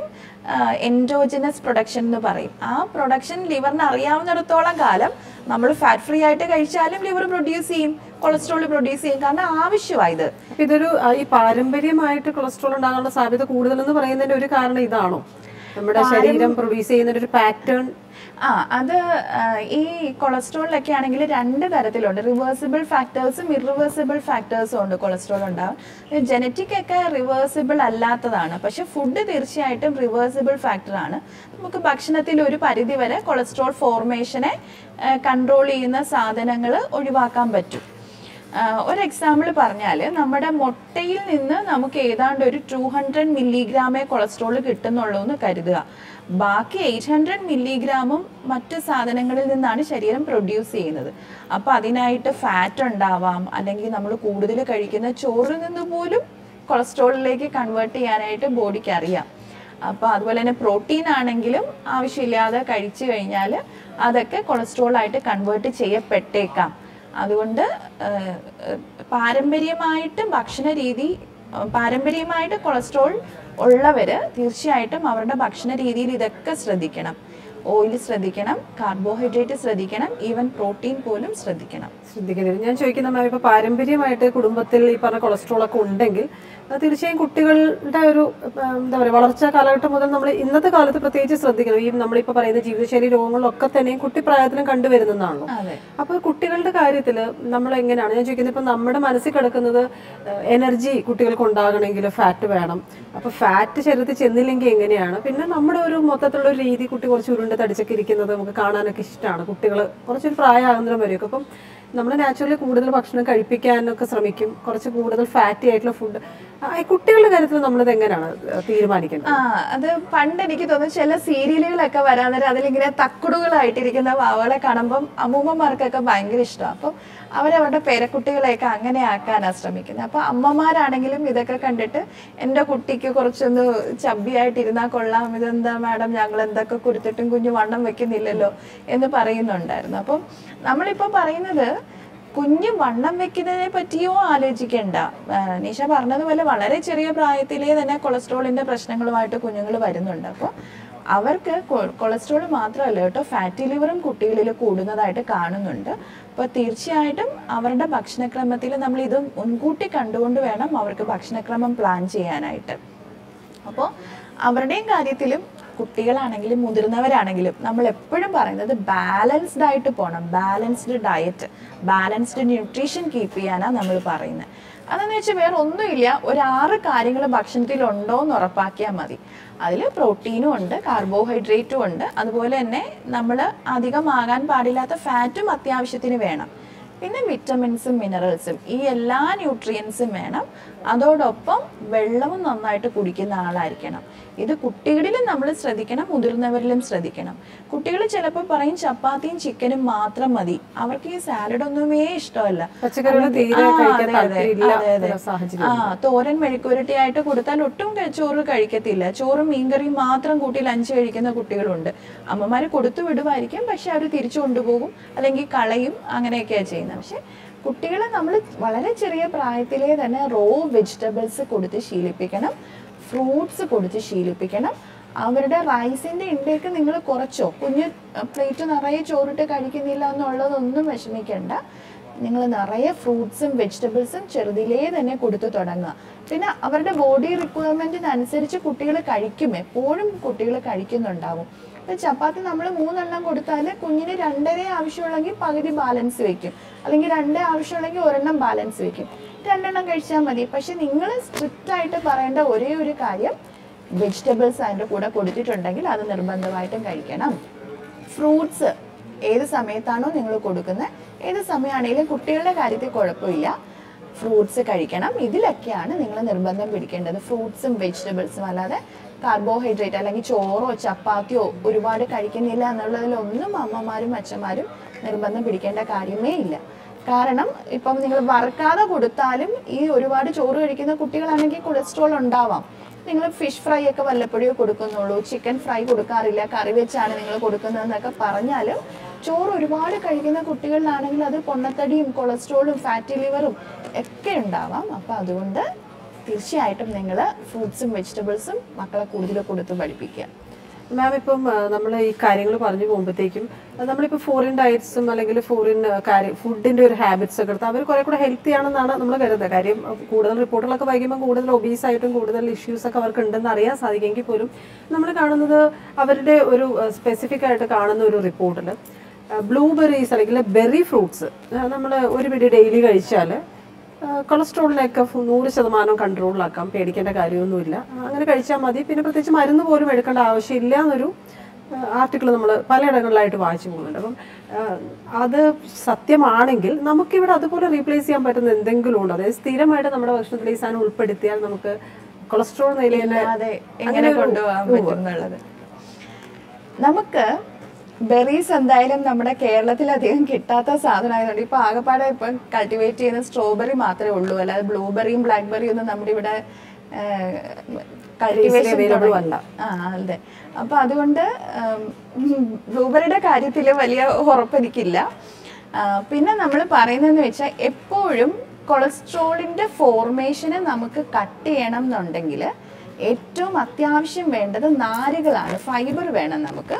എൻഡോജിനസ് പ്രൊഡക്ഷൻ എന്ന് പറയും ആ പ്രൊഡക്ഷൻ ലിവറിന് അറിയാവുന്നിടത്തോളം കാലം നമ്മൾ ഫാറ്റ് ഫ്രീ ആയിട്ട് കഴിച്ചാലും ലിവർ പ്രൊഡ്യൂസ് ചെയ്യും കൊളസ്ട്രോൾ പ്രൊഡ്യൂസ് ചെയ്യും കാരണം ആവശ്യമായത് അപ്പൊ ഇതൊരു ആ, ഈ പാരമ്പര്യമായിട്ട് കൊളസ്ട്രോൾ ഉണ്ടാകാനുള്ള സാധ്യത കൂടുതലെന്ന് പറയുന്നതിന്റെ ഒരു കാരണം ഇതാണോ നമ്മുടെ ശരീരം പ്രൊഡ്യൂസ് ചെയ്യുന്ന ഒരു പാറ്റേൺ ആ അത് ആ, ഈ കൊളസ്ട്രോളിലൊക്കെ ആണെങ്കിൽ രണ്ട് തരത്തിലുണ്ട് റിവേഴ്സിബിൾ ഫാക്ടേഴ്സും ഇറിവേഴ്സിബിൾ ഫാക്ടേഴ്സും ഉണ്ട് കൊളസ്ട്രോൾ ഉണ്ടാവും ജനറ്റിക് ഒക്കെ റിവേഴ്സിബിൾ അല്ലാത്തതാണ് പക്ഷെ ഫുഡ് തീർച്ചയായിട്ടും റിവേഴ്സിബിൾ ഫാക്ടറാണ് നമുക്ക് ഭക്ഷണത്തിൽ ഒരു പരിധി വരെ കൊളസ്ട്രോൾ ഫോർമേഷനെ കൺട്രോൾ ചെയ്യുന്ന സാധനങ്ങൾ ഒഴിവാക്കാൻ പറ്റും ആഹ് ഒരു എക്സാമ്പിൾ പറഞ്ഞാൽ നമ്മുടെ മുട്ടയിൽ നിന്ന് നമുക്ക് ഏതാണ്ട് ഒരു ടു ഹൺഡ്രഡ് മില്ലിഗ്രാമേ കൊളസ്ട്രോൾ കിട്ടുന്നുള്ളൂ എന്ന് കരുതുക ബാക്കി എയ്റ്റ് ഹൺഡ്രഡ് മില്ലിഗ്രാമും മറ്റ് സാധനങ്ങളിൽ നിന്നാണ് ശരീരം പ്രൊഡ്യൂസ് ചെയ്യുന്നത് അപ്പോൾ അതിനായിട്ട് ഫാറ്റ് ഉണ്ടാവാം അല്ലെങ്കിൽ നമ്മൾ കൂടുതൽ കഴിക്കുന്ന ചോറിൽ നിന്ന് പോലും കൊളസ്ട്രോളിലേക്ക് കൺവേർട്ട് ചെയ്യാനായിട്ട് ബോഡിക്ക് അറിയാം അപ്പോൾ അതുപോലെ തന്നെ പ്രോട്ടീൻ ആണെങ്കിലും ആവശ്യമില്ലാതെ കഴിച്ചു കഴിഞ്ഞാൽ അതൊക്കെ കൊളസ്ട്രോൾ ആയിട്ട് കൺവേർട്ട് ചെയ്യപ്പെട്ടേക്കാം അതുകൊണ്ട് ഏഹ്, ഏഹ്, പാരമ്പര്യമായിട്ട് ഭക്ഷണ രീതി ഏഹ്, പാരമ്പര്യമായിട്ട് കൊളസ്ട്രോൾ ഉള്ളവര് തീർച്ചയായിട്ടും അവരുടെ ഭക്ഷണ രീതിയിൽ ഇതൊക്കെ ശ്രദ്ധിക്കണം ഓയിൽ ശ്രദ്ധിക്കണം കാർബോഹൈഡ്രേറ്റ് ശ്രദ്ധിക്കണം ഈവൻ പ്രോട്ടീൻ പോലും ശ്രദ്ധിക്കണം ശ്രദ്ധിക്കുന്നത് ഞാൻ ചോദിക്കുന്ന മാം ഇപ്പൊ പാരമ്പര്യമായിട്ട് കുടുംബത്തിൽ ഈ പറഞ്ഞ കൊളസ്ട്രോൾ ഒക്കെ ഉണ്ടെങ്കിൽ അത് തീർച്ചയായും കുട്ടികളുടെ ഒരു ആ, എന്താ പറയുക വളർച്ചാ കാലഘട്ടം മുതൽ നമ്മൾ ഇന്നത്തെ കാലത്ത് പ്രത്യേകിച്ച് ശ്രദ്ധിക്കണം ഈ നമ്മളിപ്പോ പറയുന്ന ജീവിതശൈലി രോഗങ്ങളിലൊക്കെ തന്നെയും കുട്ടിപ്രായത്തിലും കണ്ടുവരുന്നതാണല്ലോ അതെ അപ്പോൾ കുട്ടികളുടെ കാര്യത്തിൽ നമ്മൾ എങ്ങനെയാണ് ഞാൻ ചോദിക്കുന്നത് ഇപ്പം നമ്മുടെ മനസ്സിൽ കിടക്കുന്നത് എനർജി കുട്ടികൾക്ക് ഉണ്ടാകണമെങ്കിൽ ഫാറ്റ് വേണം അപ്പോൾ ഫാറ്റ് ശരീരത്തിൽ ചെന്നില്ലെങ്കിൽ എങ്ങനെയാണ് പിന്നെ നമ്മുടെ ഒരു മൊത്തത്തിലുള്ള ഒരു രീതി കുട്ടി കുറച്ച് ഉരുണ്ട് തടിച്ചൊക്കെ ഇരിക്കുന്നത് നമുക്ക് കാണാനൊക്കെ ഇഷ്ടമാണ് കുട്ടികൾ കുറച്ചൊരു പ്രായമാകുന്നതിനും വരെയൊക്കെ അപ്പം നമ്മൾ നാച്ചുറലി കൂടുതൽ ഭക്ഷണം കഴിപ്പിക്കാനൊക്കെ ശ്രമിക്കും കുറച്ച് കൂടുതൽ ഫാറ്റി ആയിട്ടുള്ള ഫുഡ് കുട്ടികളുടെ കാര്യത്തിൽ നമ്മളിത് എങ്ങനെയാണ് തീരുമാനിക്കുന്നത് ആ അത് പണ്ട് എനിക്ക് തോന്നുന്നു ചില സീരിയലുകളൊക്കെ വരാൻ നേരം അതിലിങ്ങനെ തക്കുടുകളായിട്ടിരിക്കുന്ന വാവകളെ കാണുമ്പം അമ്മൂമ്മമാർക്കൊക്കെ ഭയങ്കര ഇഷ്ടമാണ് അപ്പം അവരവരുടെ പേരക്കുട്ടികളെയൊക്കെ അങ്ങനെ ആക്കാനാണ് ശ്രമിക്കുന്നത് അപ്പോൾ അമ്മമാരാണെങ്കിലും ഇതൊക്കെ കണ്ടിട്ട് എൻ്റെ കുട്ടിക്ക് കുറച്ചൊന്ന് ചബ്ബിയായിട്ടിരുന്നാൽ കൊള്ളാം ഇതെന്താ മാഡം ഞങ്ങൾ എന്തൊക്കെ കൊടുത്തിട്ടും കുഞ്ഞു വണ്ണം വെക്കുന്നില്ലല്ലോ എന്ന് പറയുന്നുണ്ടായിരുന്നു അപ്പം നമ്മളിപ്പോൾ പറയുന്നത് കുഞ്ഞ് വണ്ണം വെക്കുന്നതിനെ പറ്റിയോ ആലോചിക്കേണ്ട ആ, നിഷ പറഞ്ഞതുപോലെ വളരെ ചെറിയ പ്രായത്തിലേ തന്നെ കൊളസ്ട്രോളിന്റെ പ്രശ്നങ്ങളുമായിട്ട് കുഞ്ഞുങ്ങൾ വരുന്നുണ്ട് അപ്പോൾ അവർക്ക് കൊളസ്ട്രോൾ മാത്രമല്ല കേട്ടോ ഫാറ്റി ലിവറും കുട്ടികളിൽ കൂടുന്നതായിട്ട് കാണുന്നുണ്ട് അപ്പോൾ തീർച്ചയായിട്ടും അവരുടെ ഭക്ഷണക്രമത്തിൽ നമ്മൾ ഇത് മുൻകൂട്ടി കണ്ടുകൊണ്ട് വേണം അവർക്ക് ഭക്ഷണക്രമം പ്ലാൻ ചെയ്യാനായിട്ട് അപ്പോൾ അവരുടെയും കാര്യത്തിലും കുട്ടികളാണെങ്കിലും മുതിർന്നവരാണെങ്കിലും നമ്മൾ എപ്പോഴും പറയുന്നത് ബാലൻസ്ഡ് ആയിട്ട് പോകണം balanced diet balanced nutrition keep ചെയ്യാനാണ് നമ്മൾ പറയുന്നത് അതെന്ന് വെച്ചാൽ വേറെ ഒന്നുമില്ല ഒരു ആറ് കാര്യങ്ങൾ ഭക്ഷണത്തിൽ ഉണ്ടോ എന്ന് ഉറപ്പാക്കിയാൽ മതി അതിൽ പ്രോട്ടീനും ഉണ്ട് കാർബോഹൈഡ്രേറ്റും ഉണ്ട് അതുപോലെ തന്നെ നമ്മൾ അധികമാകാൻ പാടില്ലാത്ത ഫാറ്റും അത്യാവശ്യത്തിന് വേണം പിന്നെ വിറ്റമിൻസും മിനറൽസും ഈ എല്ലാ ന്യൂട്രിയൻസും വേണം അതോടൊപ്പം വെള്ളവും നന്നായിട്ട് കുടിക്കുന്ന ആളായിരിക്കണം ഇത് കുട്ടികളിലും നമ്മൾ ശ്രദ്ധിക്കണം മുതിർന്നവരിലും ശ്രദ്ധിക്കണം കുട്ടികൾ ചിലപ്പോൾ പറയും ചപ്പാത്തിയും ചിക്കനും മാത്രം മതി അവർക്ക് ഈ സാലഡ് ഒന്നുമേ ഇഷ്ടമല്ല പച്ചക്കറികൾ തീരെ ആ, കഴിക്കാൻ അതെ, അതെ, താല്പര്യമില്ല അതെ, അതെ. എന്ന സാഹചര്യം ആ തോരൻ മെഴുക്കുരട്ടി ആയിട്ട് കൊടുത്താൽ ഒട്ടും ക- ചോറ് കഴിക്കത്തില്ല ചോറും മീൻകറിയും മാത്രം കൂട്ടി ലഞ്ച് കഴിക്കുന്ന കുട്ടികളുണ്ട് അമ്മമാര് കൊടുത്തു വിടുമായിരിക്കും പക്ഷെ അവർ തിരിച്ചു കൊണ്ടുപോകും അല്ലെങ്കിൽ കളയും അങ്ങനെയൊക്കെയാണ് ചെയ്യുന്നത് പക്ഷെ കുട്ടികളെ നമ്മൾ വളരെ ചെറിയ പ്രായത്തിലേ തന്നെ റോ വെജിറ്റബിൾസ് കൊടുത്ത് ശീലിപ്പിക്കണം ഫ്രൂട്ട്സ് കൊടുത്ത് ശീലിപ്പിക്കണം അവരുടെ റൈസിന്റെ ഇൻടേക്ക് നിങ്ങൾ കുറച്ചോ കുഞ്ഞ് പ്ലേറ്റ് നിറയെ ചോറിട്ട് കഴിക്കുന്നില്ല എന്നുള്ളതൊന്നും വിഷമിക്കണ്ട നിങ്ങൾ നിറയെ ഫ്രൂട്ട്സും വെജിറ്റബിൾസും ചെറുതിലേ തന്നെ കൊടുത്തു തുടങ്ങുക പിന്നെ അവരുടെ ബോഡി റിക്വയർമെന്റിനനുസരിച്ച് കുട്ടികൾ കഴിക്കും എപ്പോഴും കുട്ടികൾ കഴിക്കുന്നുണ്ടാവും ഇപ്പൊ ചപ്പാത്തി നമ്മൾ മൂന്നെണ്ണം കൊടുത്താൽ കുഞ്ഞിന് രണ്ടര ആവശ്യമുള്ളെങ്കിൽ പകുതി ബാലൻസ് വെക്കും അല്ലെങ്കിൽ രണ്ടേ ആവശ്യമുള്ളെങ്കിൽ ഒരെണ്ണം ബാലൻസ് വെക്കും രണ്ടെണ്ണം കഴിച്ചാൽ മതി പക്ഷെ നിങ്ങൾ സ്ട്രിക്റ്റ് ആയിട്ട് പറയേണ്ട ഒരേ ഒരു കാര്യം വെജിറ്റബിൾസ് അതിൻ്റെ കൂടെ കൊടുത്തിട്ടുണ്ടെങ്കിൽ അത് നിർബന്ധമായിട്ടും കഴിക്കണം ഫ്രൂട്ട്സ് ഏത് സമയത്താണോ നിങ്ങൾ കൊടുക്കുന്നത് ഏത് സമയമാണെങ്കിലും കുട്ടികളുടെ കാര്യത്തിൽ കുഴപ്പമില്ല ഫ്രൂട്ട്സ് കഴിക്കണം ഇതിലൊക്കെയാണ് നിങ്ങൾ നിർബന്ധം പിടിക്കേണ്ടത് ഫ്രൂട്ട്സും വെജിറ്റബിൾസും അല്ലാതെ കാർബോഹൈഡ്രേറ്റ് അല്ലെങ്കിൽ ചോറോ ചപ്പാത്തിയോ ഒരുപാട് കഴിക്കുന്നില്ല എന്നുള്ളതിലൊന്നും അമ്മമാരും അച്ഛന്മാരും നിർബന്ധം പിടിക്കേണ്ട കാര്യമേ ഇല്ല കാരണം ഇപ്പം നിങ്ങൾ വറുക്കാതെ കൊടുത്താലും ഈ ഒരുപാട് ചോറ് കഴിക്കുന്ന കുട്ടികളാണെങ്കിൽ കൊളസ്ട്രോൾ ഉണ്ടാവാം നിങ്ങൾ ഫിഷ് ഫ്രൈ ഒക്കെ വല്ലപ്പോഴേ കൊടുക്കുന്നുള്ളൂ ചിക്കൻ ഫ്രൈ കൊടുക്കാറില്ല കറി വെച്ചാണ് നിങ്ങൾ കൊടുക്കുന്നതെന്നൊക്കെ പറഞ്ഞാലും ചോറ് ഒരുപാട് കഴിക്കുന്ന കുട്ടികളിലാണെങ്കിൽ അത് പൊണ്ണത്തടിയും കൊളസ്ട്രോളും ഫാറ്റി ലിവറും ഒക്കെ ഉണ്ടാവാം അപ്പം അതുകൊണ്ട് തീർച്ചയായിട്ടും നിങ്ങൾ ഫ്രൂട്ട്സും വെജിറ്റബിൾസും മക്കളെ കൂടുതൽ കൊടുത്ത് പഠിപ്പിക്കുക മാം ഇപ്പം നമ്മൾ ഈ കാര്യങ്ങൾ പറഞ്ഞു പോകുമ്പോഴത്തേക്കും അഹ് നമ്മളിപ്പോൾ ഫോറിൻ ഡയറ്റ്സും അല്ലെങ്കിൽ ഫോറിൻ കാര്യം ഫുഡിന്റെ ഒരു ഹാബിറ്റ്സ് ഒക്കെ എടുത്ത് അവർ കുറെ കൂടെ ഹെൽത്തി ആണെന്നാണ് നമ്മൾ കരുതുന്നത് കാര്യം അഹ് കൂടുതൽ റിപ്പോർട്ടുകളൊക്കെ വായിക്കുമ്പോൾ കൂടുതൽ ഒബീസ് ആയിട്ടും കൂടുതൽ ഇഷ്യൂസ് ഒക്കെ അവർക്ക് ഉണ്ടെന്ന് അറിയാൻ സാധിക്കുമെങ്കിൽ പോലും നമ്മൾ കാണുന്നത് അവരുടെ ഒരു സ്പെസിഫിക് ആയിട്ട് കാണുന്ന ഒരു റിപ്പോർട്ടിൽ ബ്ലൂബെറീസ് അല്ലെങ്കിൽ ബെറി ഫ്രൂട്ട്സ് നമ്മൾ ഒരു പിടി ഡെയിലി കഴിച്ചാൽ കൊളസ്ട്രോളിനെയൊക്കെ ഫു- നൂറ് ശതമാനം കൺട്രോളിലാക്കാം പേടിക്കേണ്ട കാര്യമൊന്നുമില്ല അങ്ങനെ കഴിച്ചാൽ മതി പിന്നെ പ്രത്യേകിച്ച് മരുന്ന് പോലും എടുക്കേണ്ട ആവശ്യമില്ല എന്നൊരു ആർട്ടിക്കിൾ നമ്മൾ പലയിടങ്ങളിലായിട്ട് വായിച്ചു പോകുന്നുണ്ട് അപ്പം ആ, അത് സത്യമാണെങ്കിൽ നമുക്കിവിടെ അതുപോലെ റീപ്ലേസ് ചെയ്യാൻ പറ്റുന്ന എന്തെങ്കിലും ഉണ്ടോ അതായത് സ്ഥിരമായിട്ട് നമ്മുടെ ഭക്ഷണത്തിൽ ഈ സാധനം ഉൾപ്പെടുത്തിയാൽ നമുക്ക് കൊളസ്ട്രോൾ നിലയിൽ അതെ എങ്ങനെ കൊണ്ടുപോകാൻ പറ്റും എന്നുള്ളത് നമുക്ക് ബെറീസ് എന്തായാലും നമ്മുടെ കേരളത്തിൽ അധികം കിട്ടാത്ത സാധനമായതുകൊണ്ട് ഇപ്പൊ ആകെപ്പാടെ ഇപ്പൊ കൾട്ടിവേറ്റ് ചെയ്യുന്ന സ്ട്രോബെറി മാത്രമേ ഉള്ളൂ അല്ലാതെ ബ്ലൂബെറിയും ബ്ലാക്ക്ബെറിയും ഒന്നും നമ്മുടെ ഇവിടെ കൾട്ടിവേഷൻ available അല്ല. ആ അതെ അപ്പൊ അതുകൊണ്ട് ബ്ലൂബെറിയുടെ കാര്യത്തിൽ വലിയ ഉറപ്പെനിക്കില്ല ആ, പിന്നെ നമ്മൾ പറയുന്നതെന്ന് വെച്ചാൽ എപ്പോഴും കൊളസ്ട്രോളിന്റെ ഫോർമേഷനെ നമുക്ക് കട്ട് ചെയ്യണം എന്നുണ്ടെങ്കിൽ ഏറ്റവും അത്യാവശ്യം വേണ്ടത് നാരുകളാണ് ഫൈബർ വേണം നമുക്ക്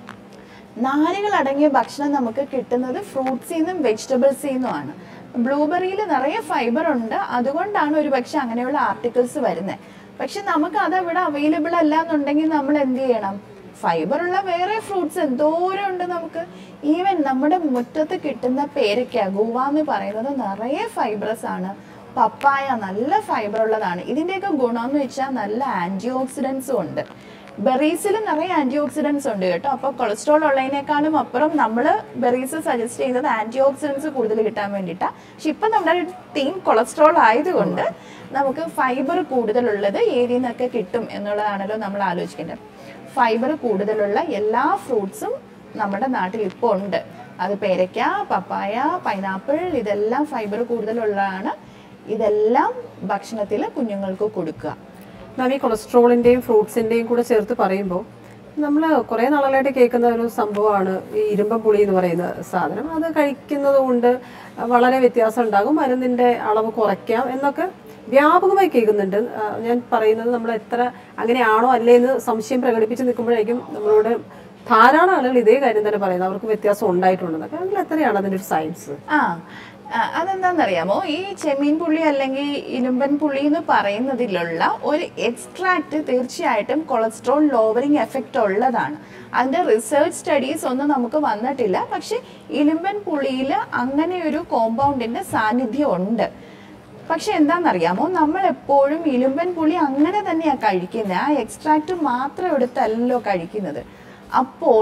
നാരുകൾ അടങ്ങിയ ഭക്ഷണം നമുക്ക് കിട്ടുന്നത് ഫ്രൂട്ട്സിൽ നിന്നും വെജിറ്റബിൾസിൽ നിന്നുമാണ് ബ്ലൂബെറിയിൽ നിറയെ ഫൈബർ ഉണ്ട് അതുകൊണ്ടാണ് ഒരു പക്ഷെ അങ്ങനെയുള്ള ആർട്ടിക്കിൾസ് വരുന്നത് പക്ഷെ നമുക്ക് അത് ഇവിടെ അവൈലബിൾ അല്ല എന്നുണ്ടെങ്കിൽ നമ്മൾ എന്ത് ചെയ്യണം ഫൈബർ ഉള്ള വേറെ ഫ്രൂട്ട്സ് എന്തോരം ഉണ്ട് നമുക്ക് ഈവൻ നമ്മുടെ മുറ്റത്ത് കിട്ടുന്ന പേരയ്ക്ക ഗുവ എന്ന് പറയുന്നത് നിറയെ ഫൈബ്രസ് ആണ് പപ്പായ നല്ല ഫൈബർ ഉള്ളതാണ് ഇതിന്റെയൊക്കെ ഗുണം എന്ന് വെച്ചാൽ നല്ല ആന്റി ഓക്സിഡൻസും ഉണ്ട് ബെറീസിൽ നിറയെ ആന്റി ഓക്സിഡൻസ് ഉണ്ട് കേട്ടോ അപ്പോൾ കൊളസ്ട്രോൾ ഉള്ളതിനേക്കാളും അപ്പുറം നമ്മൾ ബെറീസ് സജസ്റ്റ് ചെയ്യുന്നത് ആന്റി ഓക്സിഡൻസ് കൂടുതൽ കിട്ടാൻ വേണ്ടിയിട്ടാണ് പക്ഷെ ഇപ്പം നമ്മുടെ തീം കൊളസ്ട്രോൾ ആയതുകൊണ്ട് നമുക്ക് ഫൈബർ കൂടുതലുള്ളത് ഏതിൽ നിന്നൊക്കെ കിട്ടും എന്നുള്ളതാണല്ലോ നമ്മൾ ആലോചിക്കേണ്ടത് ഫൈബർ കൂടുതലുള്ള എല്ലാ ഫ്രൂട്ട്സും നമ്മുടെ നാട്ടിൽ ഇപ്പോൾ ഉണ്ട് അത് പേരയ്ക്ക പപ്പായ പൈനാപ്പിൾ ഇതെല്ലാം ഫൈബർ കൂടുതലുള്ളതാണ് ഇതെല്ലാം ഭക്ഷണത്തിൽ കുഞ്ഞുങ്ങൾക്ക് കൊടുക്കുക മാം ഈ കൊളസ്ട്രോളിന്റെയും ഫ്രൂട്ട്സിന്റെയും കൂടെ ചേർത്ത് പറയുമ്പോൾ നമ്മൾ കുറേ നാളുകളായിട്ട് കേൾക്കുന്ന ഒരു സംഭവമാണ് ഈ ഇരുമ്പം പുളി എന്ന് പറയുന്ന സാധനം അത് കഴിക്കുന്നത് കൊണ്ട് വളരെ വ്യത്യാസം ഉണ്ടാകും മരുന്നിന്റെ അളവ് കുറയ്ക്കാം എന്നൊക്കെ വ്യാപകമായി കേൾക്കുന്നുണ്ട് ആ, ഞാൻ പറയുന്നത് നമ്മൾ എത്ര അങ്ങനെയാണോ അല്ലേ എന്ന് സംശയം പ്രകടിപ്പിച്ച് നിൽക്കുമ്പോഴേക്കും നമ്മളോട് ധാരാളം ആളുകൾ ഇതേ കാര്യം തന്നെ പറയുന്നത് അവർക്ക് വ്യത്യാസം ഉണ്ടായിട്ടുണ്ടെന്നൊക്കെ അതിൽ എത്രയാണ് അതിൻ്റെ ഒരു സയൻസ് ആ ആ, അതെന്താണെന്നറിയാമോ ഈ ചെമ്മീൻ പുള്ളി അല്ലെങ്കിൽ ഇരുമ്പൻ പുള്ളി എന്ന് പറയുന്നതിലുള്ള ഒരു എക്സ്ട്രാക്ട് തീർച്ചയായിട്ടും കൊളസ്ട്രോൾ ലോവറിങ് എഫക്റ്റ് ഉള്ളതാണ് അതിന്റെ റിസർച്ച് സ്റ്റഡീസ് ഒന്നും നമുക്ക് വന്നിട്ടില്ല പക്ഷെ ഇലുമ്പൻ പുള്ളിയിൽ അങ്ങനെ ഒരു കോമ്പൗണ്ടിന്റെ സാന്നിധ്യം ഉണ്ട് പക്ഷെ എന്താണെന്നറിയാമോ നമ്മൾ എപ്പോഴും ഇലുമ്പൻ പുളി അങ്ങനെ തന്നെയാണ് കഴിക്കുന്നത് ആ എക്സ്ട്രാക്റ്റ് മാത്രം എടുത്തല്ലോ കഴിക്കുന്നത് അപ്പോൾ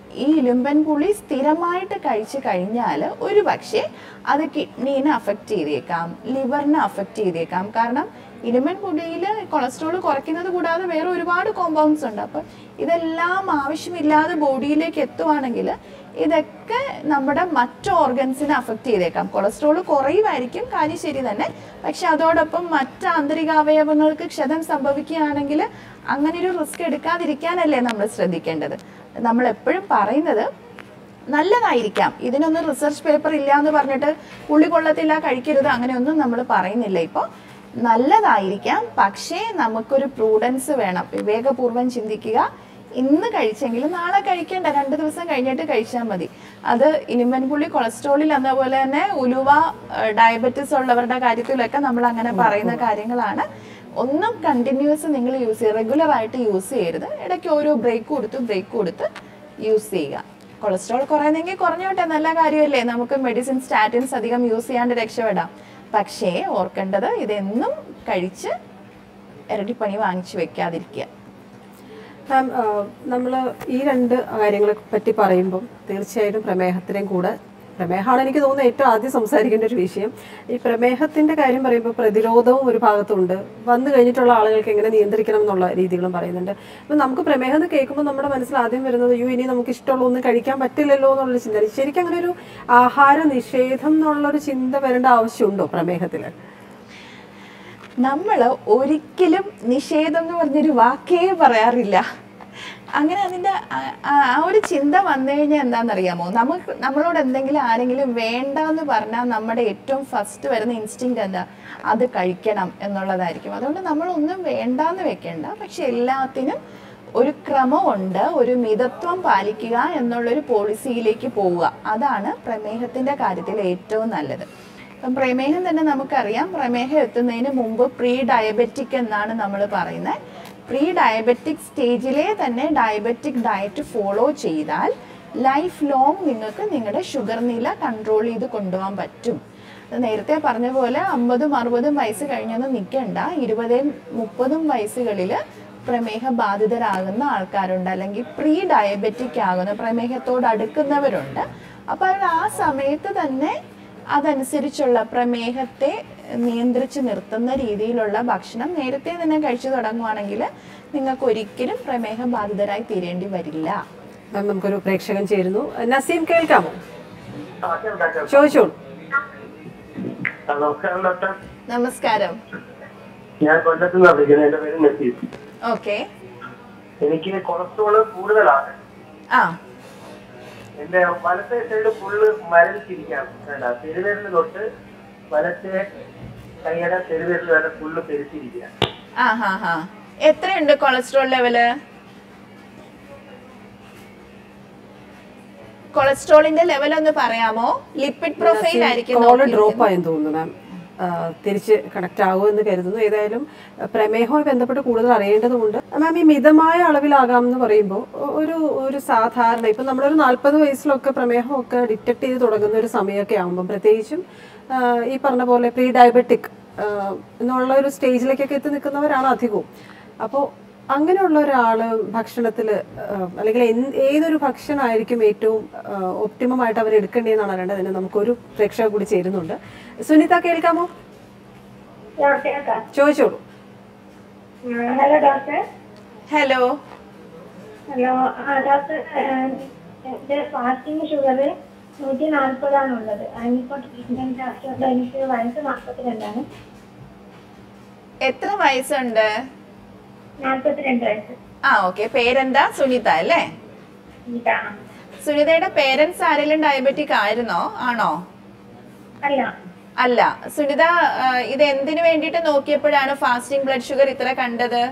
ഈ ഇലുമ്പൻ പുളി സ്ഥിരമായിട്ട് കഴിച്ചു കഴിഞ്ഞാൽ ഒരു പക്ഷേ അത് കിഡ്നീനെ അഫക്റ്റ് ചെയ്തേക്കാം ലിവറിനെ അഫക്റ്റ് ചെയ്തേക്കാം കാരണം ഇലുമ്പൻ പുളിയിൽ കൊളസ്ട്രോൾ കുറയ്ക്കുന്നത് കൂടാതെ വേറെ ഒരുപാട് കോമ്പൗണ്ട്സ് ഉണ്ട് അപ്പം ഇതെല്ലാം ആവശ്യമില്ലാതെ ബോഡിയിലേക്ക് എത്തുവാണെങ്കിൽ ഇതൊക്കെ നമ്മുടെ മറ്റ് ഓർഗൻസിനെ അഫക്റ്റ് ചെയ്തേക്കാം കൊളസ്ട്രോൾ കുറയുമായിരിക്കും കാര്യം ശരി തന്നെ പക്ഷെ അതോടൊപ്പം മറ്റ് ആന്തരിക അവയവങ്ങൾക്ക് ക്ഷതം സംഭവിക്കുകയാണെങ്കിൽ അങ്ങനെ ഒരു റിസ്ക് എടുക്കാതിരിക്കാനല്ലേ നമ്മൾ ശ്രദ്ധിക്കേണ്ടത് നമ്മൾ എപ്പോഴും പറയുന്നത് നല്ലതായിരിക്കാം ഇതിനൊന്നും റിസർച്ച് പേപ്പർ ഇല്ല എന്ന് പറഞ്ഞിട്ട് പുള്ളി കൊള്ളത്തില്ല കഴിക്കരുത് അങ്ങനെയൊന്നും നമ്മൾ പറയുന്നില്ല ഇപ്പോൾ നല്ലതായിരിക്കാം പക്ഷേ നമുക്കൊരു പ്രൂഡൻസ് വേണം വിവേകപൂർവ്വം ചിന്തിക്കുക ഇന്ന് കഴിച്ചെങ്കിൽ നാളെ കഴിക്കേണ്ട രണ്ട് ദിവസം കഴിഞ്ഞിട്ട് കഴിച്ചാൽ മതി അത് ഇനിമൻപുള്ളി കൊളസ്ട്രോളിൽ എന്നപോലെ തന്നെ ഉലുവ ഡയബറ്റിസ് ഉള്ളവരുടെ കാര്യത്തിലൊക്കെ നമ്മൾ അങ്ങനെ പറയുന്ന കാര്യങ്ങളാണ് ഒന്നും കണ്ടിന്യൂസ് നിങ്ങൾ യൂസ് ചെയ്യുക റെഗുലർ ആയിട്ട് യൂസ് ചെയ്യരുത് ഇടയ്ക്ക് ഓരോ ബ്രേക്ക് കൊടുത്ത് ബ്രേക്ക് കൊടുത്ത് യൂസ് ചെയ്യുക കൊളസ്ട്രോൾ കുറയുന്നെങ്കിൽ കുറഞ്ഞോട്ടെ നല്ല കാര്യമല്ലേ നമുക്ക് മെഡിസിൻ സ്റ്റാറ്റിൻസ് അധികം യൂസ് ചെയ്യാണ്ട് രക്ഷപ്പെടാം പക്ഷേ ഓർക്കേണ്ടത് ഇതെന്നും കഴിച്ച് ഇരട്ടിപ്പണി വാങ്ങിച്ചു വെക്കാതിരിക്കുക മാം നമ്മൾ ഈ രണ്ട് കാര്യങ്ങളെ പറ്റി പറയുമ്പം തീർച്ചയായിട്ടും പ്രമേഹത്തിനെയും കൂടെ പ്രമേഹമാണ് എനിക്ക് തോന്നുന്നത് ഏറ്റവും ആദ്യം സംസാരിക്കേണ്ട ഒരു വിഷയം ഈ പ്രമേഹത്തിന്റെ കാര്യം പറയുമ്പോൾ പ്രതിരോധവും ഒരു ഭാഗത്തുണ്ട് വന്നു കഴിഞ്ഞിട്ടുള്ള ആളുകൾക്ക് എങ്ങനെ നിയന്ത്രിക്കണം എന്നുള്ള രീതികളും പറയുന്നുണ്ട് അപ്പം നമുക്ക് പ്രമേഹം എന്ന് കേൾക്കുമ്പോൾ നമ്മുടെ മനസ്സിൽ ആദ്യം വരുന്നത് അയ്യോ ഇനി നമുക്ക് ഇഷ്ടമുള്ള ഒന്നും കഴിക്കാൻ പറ്റില്ലല്ലോ എന്നുള്ളൊരു ചിന്ത ശരിക്കും അങ്ങനെ ഒരു ആഹാര നിഷേധം എന്നുള്ളൊരു ചിന്ത വരേണ്ട ആവശ്യമുണ്ടോ പ്രമേഹത്തിൽ നമ്മൾ ഒരിക്കലും നിഷേധം എന്ന് പറഞ്ഞൊരു വാക്കേ പറയാറില്ല അങ്ങനെ അതിൻ്റെ ആ- ആ- ആ ഒരു ചിന്ത വന്നു കഴിഞ്ഞാൽ എന്താണെന്നറിയാമോ നമുക്ക് നമ്മളോട് എന്തെങ്കിലും ആരെങ്കിലും വേണ്ട എന്ന് പറഞ്ഞാൽ നമ്മുടെ ഏറ്റവും ഫസ്റ്റ് വരുന്ന ഇൻസ്റ്റിങ് എന്താ അത് കഴിക്കണം എന്നുള്ളതായിരിക്കും അതുകൊണ്ട് നമ്മളൊന്നും വേണ്ടാന്ന് വെക്കേണ്ട പക്ഷെ എല്ലാത്തിനും ഒരു ക്രമമുണ്ട് ഒരു മിതത്വം പാലിക്കുക എന്നുള്ളൊരു പോളിസിയിലേക്ക് പോവുക അതാണ് പ്രമേഹത്തിൻ്റെ കാര്യത്തിൽ ഏറ്റവും നല്ലത് അപ്പം പ്രമേഹം തന്നെ നമുക്കറിയാം പ്രമേഹം എത്തുന്നതിന് മുമ്പ് പ്രീ ഡയബറ്റിക് എന്നാണ് നമ്മൾ പറയുന്നത് പ്രീ ഡയബറ്റിക് സ്റ്റേജിലെ തന്നെ ഡയബറ്റിക് ഡയറ്റ് ഫോളോ ചെയ്താൽ ലൈഫ് ലോങ് നിങ്ങൾക്ക് നിങ്ങളുടെ ഷുഗർ നില കൺട്രോൾ ചെയ്ത് കൊണ്ടുപോകാൻ പറ്റും അത് നേരത്തെ പറഞ്ഞ പോലെ അമ്പതും അറുപതും വയസ്സ് കഴിഞ്ഞൊന്നും നിൽക്കണ്ട ഇരുപതും മുപ്പതും വയസ്സുകളിൽ പ്രമേഹ ബാധിതരാകുന്ന ആൾക്കാരുണ്ട് അല്ലെങ്കിൽ പ്രീ ഡയബറ്റിക് ആകുന്ന പ്രമേഹത്തോട് അടുക്കുന്നവരുണ്ട് അപ്പോൾ അവർ ആ സമയത്ത് തന്നെ അതനുസരിച്ചുള്ള പ്രമേഹത്തെ നിയന്ത്രിച്ച് നിർത്തുന്ന രീതിയിലുള്ള ഭക്ഷണം നേരത്തെ തന്നെ കഴിച്ചു തുടങ്ങുവാണെങ്കിൽ നിങ്ങൾക്ക് ഒരിക്കലും പ്രമേഹ ബാധിതരായി തീരേണ്ടി വരില്ല മാം നമുക്കൊരു പ്രേക്ഷകൻ ചേരുന്നു നസീം കേൾക്കാമോ ആ, കേൾക്കാം, കേൾക്കാം. ചോദിച്ചോളൂ ആ, നമസ്കാരം ഡോക്ടർ നമസ്കാരം ഞാൻ കൊല്ലത്ത് നിന്നാണ് വിളിക്കുന്നത് എന്റെ പേര് നസീർ ഓക്കെ എനിക്ക് കൊളസ്ട്രോള് കൂടുതലാണ് ആ എന്റെ വലത്തെ സൈഡ് ഫുള്ള് മരവിച്ചിരിക്കാം വേണ്ട പെരുവിരല് തൊട്ട് വലത്തെ കൈയുടെ പെരുവിരൽ വരെ ഫുള്ള് പെരുത്തിരിക്കുക ആ ഹാ ഹാ എത്രയുണ്ട് കൊളസ്ട്രോൾ ലെവല് കൊളസ്ട്രോളിന്റെ ലെവൽ ഒന്ന് പറയാമോ ലിപ്പിഡ് പ്രൊഫൈൽ ആയിരിക്കും കോള് നോക്കിയിരിക്കുന്നത്. ഡ്രോപ്പ് ആയെന്ന് തോന്നുന്നു മാം ആ, തിരിച്ച് കണക്ട് ആകുമെന്ന് കരുതുന്നു ഏതായാലും ആ, പ്രമേഹവുമായി ബന്ധപ്പെട്ട് കൂടുതൽ അറിയേണ്ടതുണ്ട് മാം ഈ മിതമായ അളവിലാകാം എന്ന് പറയുമ്പോൾ ഒ- ഒരു ഒരു സാധാരണ ഇപ്പം നമ്മളൊരു നാൽപ്പത് വയസ്സിലൊക്കെ പ്രമേഹമൊക്കെ ഡിറ്റക്ട് ചെയ്ത് തുടങ്ങുന്ന ഒരു സമയമൊക്കെ ആകുമ്പം പ്രത്യേകിച്ചും ആ, ഈ പറഞ്ഞ പോലെ പ്രീ ഡയബറ്റിക് എന്നുള്ള ഒരു സ്റ്റേജിലേക്കൊക്കെ എത്തി നിൽക്കുന്നവരാണ് അധികവും അപ്പോൾ അങ്ങനെയുള്ള ഒരാള് ഭക്ഷണത്തിൽ അല്ലെങ്കിൽ എന്ത് ഏതൊരു ഭക്ഷണമായിരിക്കും ഏറ്റവും ഒപ്റ്റിമം ആയിട്ട് അവർ എടുക്കേണ്ടതെന്നാണ് അറിയേണ്ടത് അതിന് നമുക്കൊരു പ്രേക്ഷക കൂടി ചേരുന്നുണ്ട് സുനിത കേൾക്കാമോ കേൾക്കാം ചോദിച്ചോളൂ ഹലോ ഡോക്ടർ ഹലോ ഹലോ ആ ഡോക്ടർ എൻ്റെ ഫാസ്റ്റിംഗ് ഷുഗർ നൂറ്റി നാൽപ്പതാണുള്ളത് അതിനിപ്പോൾ ട്രീറ്റ്മെൻറ്റ് ആക്കിയുണ്ട് എനിക്ക് വയസ്സ് നാൽപ്പത്തിരണ്ടാണ് എത്ര വയസ്സുണ്ട് നാൽപ്പത്തിരണ്ട് വയസ്സ് ആ ഓക്കെ പേരെന്താ സുനിത അല്ലേ ഇതാ സുനിതയുടെ പേരൻസ് ആരെങ്കിലും ഡയബറ്റിക് ആയിരുന്നോ ആണോ അല്ല അല്ല സുനിത ആ, ഇത് എന്തിനു വേണ്ടിയിട്ട് നോക്കിയപ്പോഴാണ് ഫാസ്റ്റിംഗ് ബ്ലഡ് ഷുഗർ ഇത്ര കണ്ടത്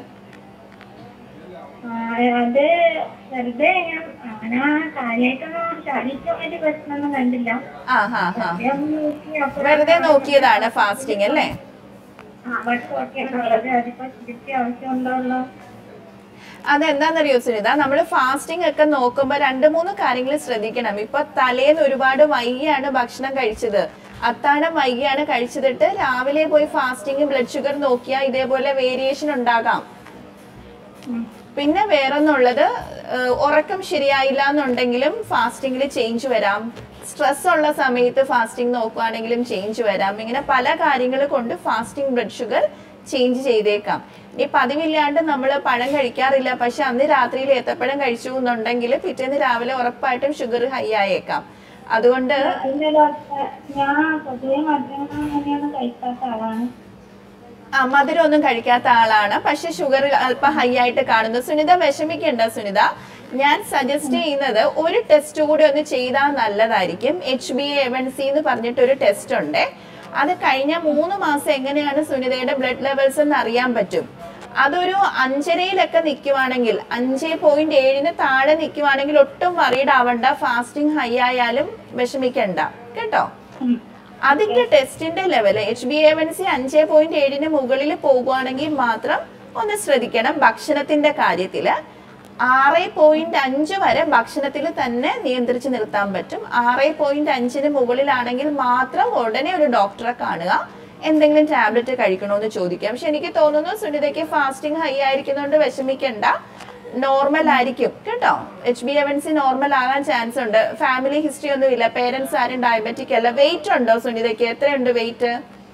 ആ, അത് വെറുതെ ഞാൻ അങ്ങനെ കാര്യമായിട്ടൊന്നും ശാരീരികമായിട്ട് പ്രശ്നമൊന്നും കണ്ടില്ല ആ ഹാ ഹാ ഞാൻ നോക്കി അപ്പോൾ വെറുതെ നോക്കിയതാണ് ഫാസ്റ്റിംഗ് അല്ലേ അവിടെ നോക്കിയാണുള്ളത് അതിപ്പോൾ ചികിത്സ ആവശ്യമുണ്ടോ ഉള്ളോ അതെന്താണെന്നറിയോ സുനിത നമ്മൾ ഫാസ്റ്റിംഗ് ഒക്കെ നോക്കുമ്പോൾ രണ്ട് മൂന്ന് കാര്യങ്ങൾ ശ്രദ്ധിക്കണം ഇപ്പൊ തലേന്ന് ഒരുപാട് വൈകിയാണ് ഭക്ഷണം കഴിച്ചത് അത്താഴം വൈകിയാണ് കഴിച്ചതിട്ട് രാവിലെ പോയി ഫാസ്റ്റിംഗ് ബ്ലഡ് ഷുഗർ നോക്കിയാൽ ഇതേപോലെ വേരിയേഷൻ ഉണ്ടാകാം പിന്നെ വേറൊന്നുള്ളത് ഏഹ്, ഉറക്കം ശരിയായില്ല എന്നുണ്ടെങ്കിലും ഫാസ്റ്റിങ്ങിൽ ചേഞ്ച് വരാം സ്ട്രെസ് ഉള്ള സമയത്ത് ഫാസ്റ്റിംഗ് നോക്കുകയാണെങ്കിലും ചേഞ്ച് വരാം ഇങ്ങനെ പല കാര്യങ്ങൾ കൊണ്ട് ഫാസ്റ്റിംഗ് ബ്ലഡ് ഷുഗർ ചേഞ്ച് ചെയ്തേക്കാം ഇനി പതിവില്ലാണ്ട് നമ്മൾ പഴം കഴിക്കാറില്ല പക്ഷെ അന്ന് രാത്രിയിൽ ഏത്തപ്പഴം കഴിച്ചു എന്നുണ്ടെങ്കിൽ പിറ്റേന്ന് രാവിലെ ഉറപ്പായിട്ടും ഷുഗർ ഹൈ ആയേക്കാം അതുകൊണ്ട് അതിന്റെ ഡോക്ടർ ഞാൻ പൊതുവെ മധുരം അങ്ങനെയൊന്നും കഴിക്കാത്ത ആളാണ് ആ മധുരം ഒന്നും കഴിക്കാത്ത ആളാണ് പക്ഷെ ഷുഗർ അല്പം ഹൈ ആയിട്ട് കാണുന്നു സുനിത വിഷമിക്കണ്ട സുനിത ഞാൻ സജസ്റ്റ് ചെയ്യുന്നത് ഒരു ടെസ്റ്റ് കൂടി ഒന്ന് ചെയ്താൽ നല്ലതായിരിക്കും H B A one C എന്ന് പറഞ്ഞിട്ട് ഒരു ടെസ്റ്റ് ഉണ്ട് അത് കഴിഞ്ഞ മൂന്ന് മാസം എങ്ങനെയാണ് സുനിതയുടെ ബ്ലഡ് ലെവൽസ് എന്ന് അറിയാൻ പറ്റും അതൊരു അഞ്ചരയിലൊക്കെ നിൽക്കുവാണെങ്കിൽ അഞ്ച് പോയിന്റ് ഏഴിന് താഴെ നിൽക്കുവാണെങ്കിൽ ഒട്ടും വറീഡ് ആവണ്ട ഫാസ്റ്റിംഗ് ഹൈ ആയാലും വിഷമിക്കണ്ട കേട്ടോ അതിന്റെ ടെസ്റ്റിന്റെ level H B A one C അഞ്ച് പോയിന്റ് ഏഴിന് മുകളിൽ പോകുവാണെങ്കിൽ മാത്രം ഒന്ന് ശ്രദ്ധിക്കണം ഭക്ഷണത്തിന്റെ കാര്യത്തില് ആറ് പോയിന്റ് അഞ്ച് വരെ ഭക്ഷണത്തിൽ തന്നെ നിയന്ത്രിച്ച് നിർത്താൻ പറ്റും ആറ് പോയിന്റ് അഞ്ചിന് മുകളിലാണെങ്കിൽ മാത്രം ഉടനെ ഒരു ഡോക്ടറെ കാണുക എന്തെങ്കിലും ടാബ്ലറ്റ് കഴിക്കണോന്ന് ചോദിക്കാം പക്ഷെ എനിക്ക് തോന്നുന്നു സുനിതയ്ക്ക് ഫാസ്റ്റിംഗ് ഹൈ ആയിരിക്കുന്നതുകൊണ്ട് വിഷമിക്കണ്ട നോർമൽ ആയിരിക്കും കേട്ടോ H B A one C normal ആകാൻ ചാൻസ് ഉണ്ട് ഫാമിലി ഹിസ്റ്ററി ഒന്നും ഇല്ല പേരൻസ് ആരും ഡയബറ്റിക് അല്ല വെയിറ്റ് ഉണ്ടോ സുനിതയ്ക്ക് എത്രയുണ്ട് വെയിറ്റ്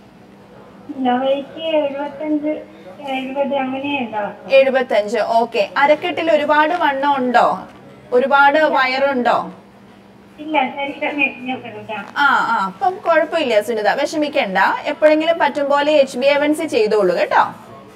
വെയിറ്റ് എഴുപത്തഞ്ച് എഴുപത് അങ്ങനെയുണ്ടാവും എഴുപത്തഞ്ച് ഓക്കെ അരക്കെട്ടിൽ ഒരുപാട് വണ്ണം ഉണ്ടോ ഒരുപാട് വയറുണ്ടോ ഇല്ല ശരീരം മെലിഞ്ഞപ്പെടുത്താം ആ ആ അപ്പം കുഴപ്പമില്ല സുനിത വിഷമിക്കണ്ട എപ്പോഴെങ്കിലും പറ്റും പോലെ എച്ച് ബി എവൻ സി ചെയ്തോളൂ കേട്ടോ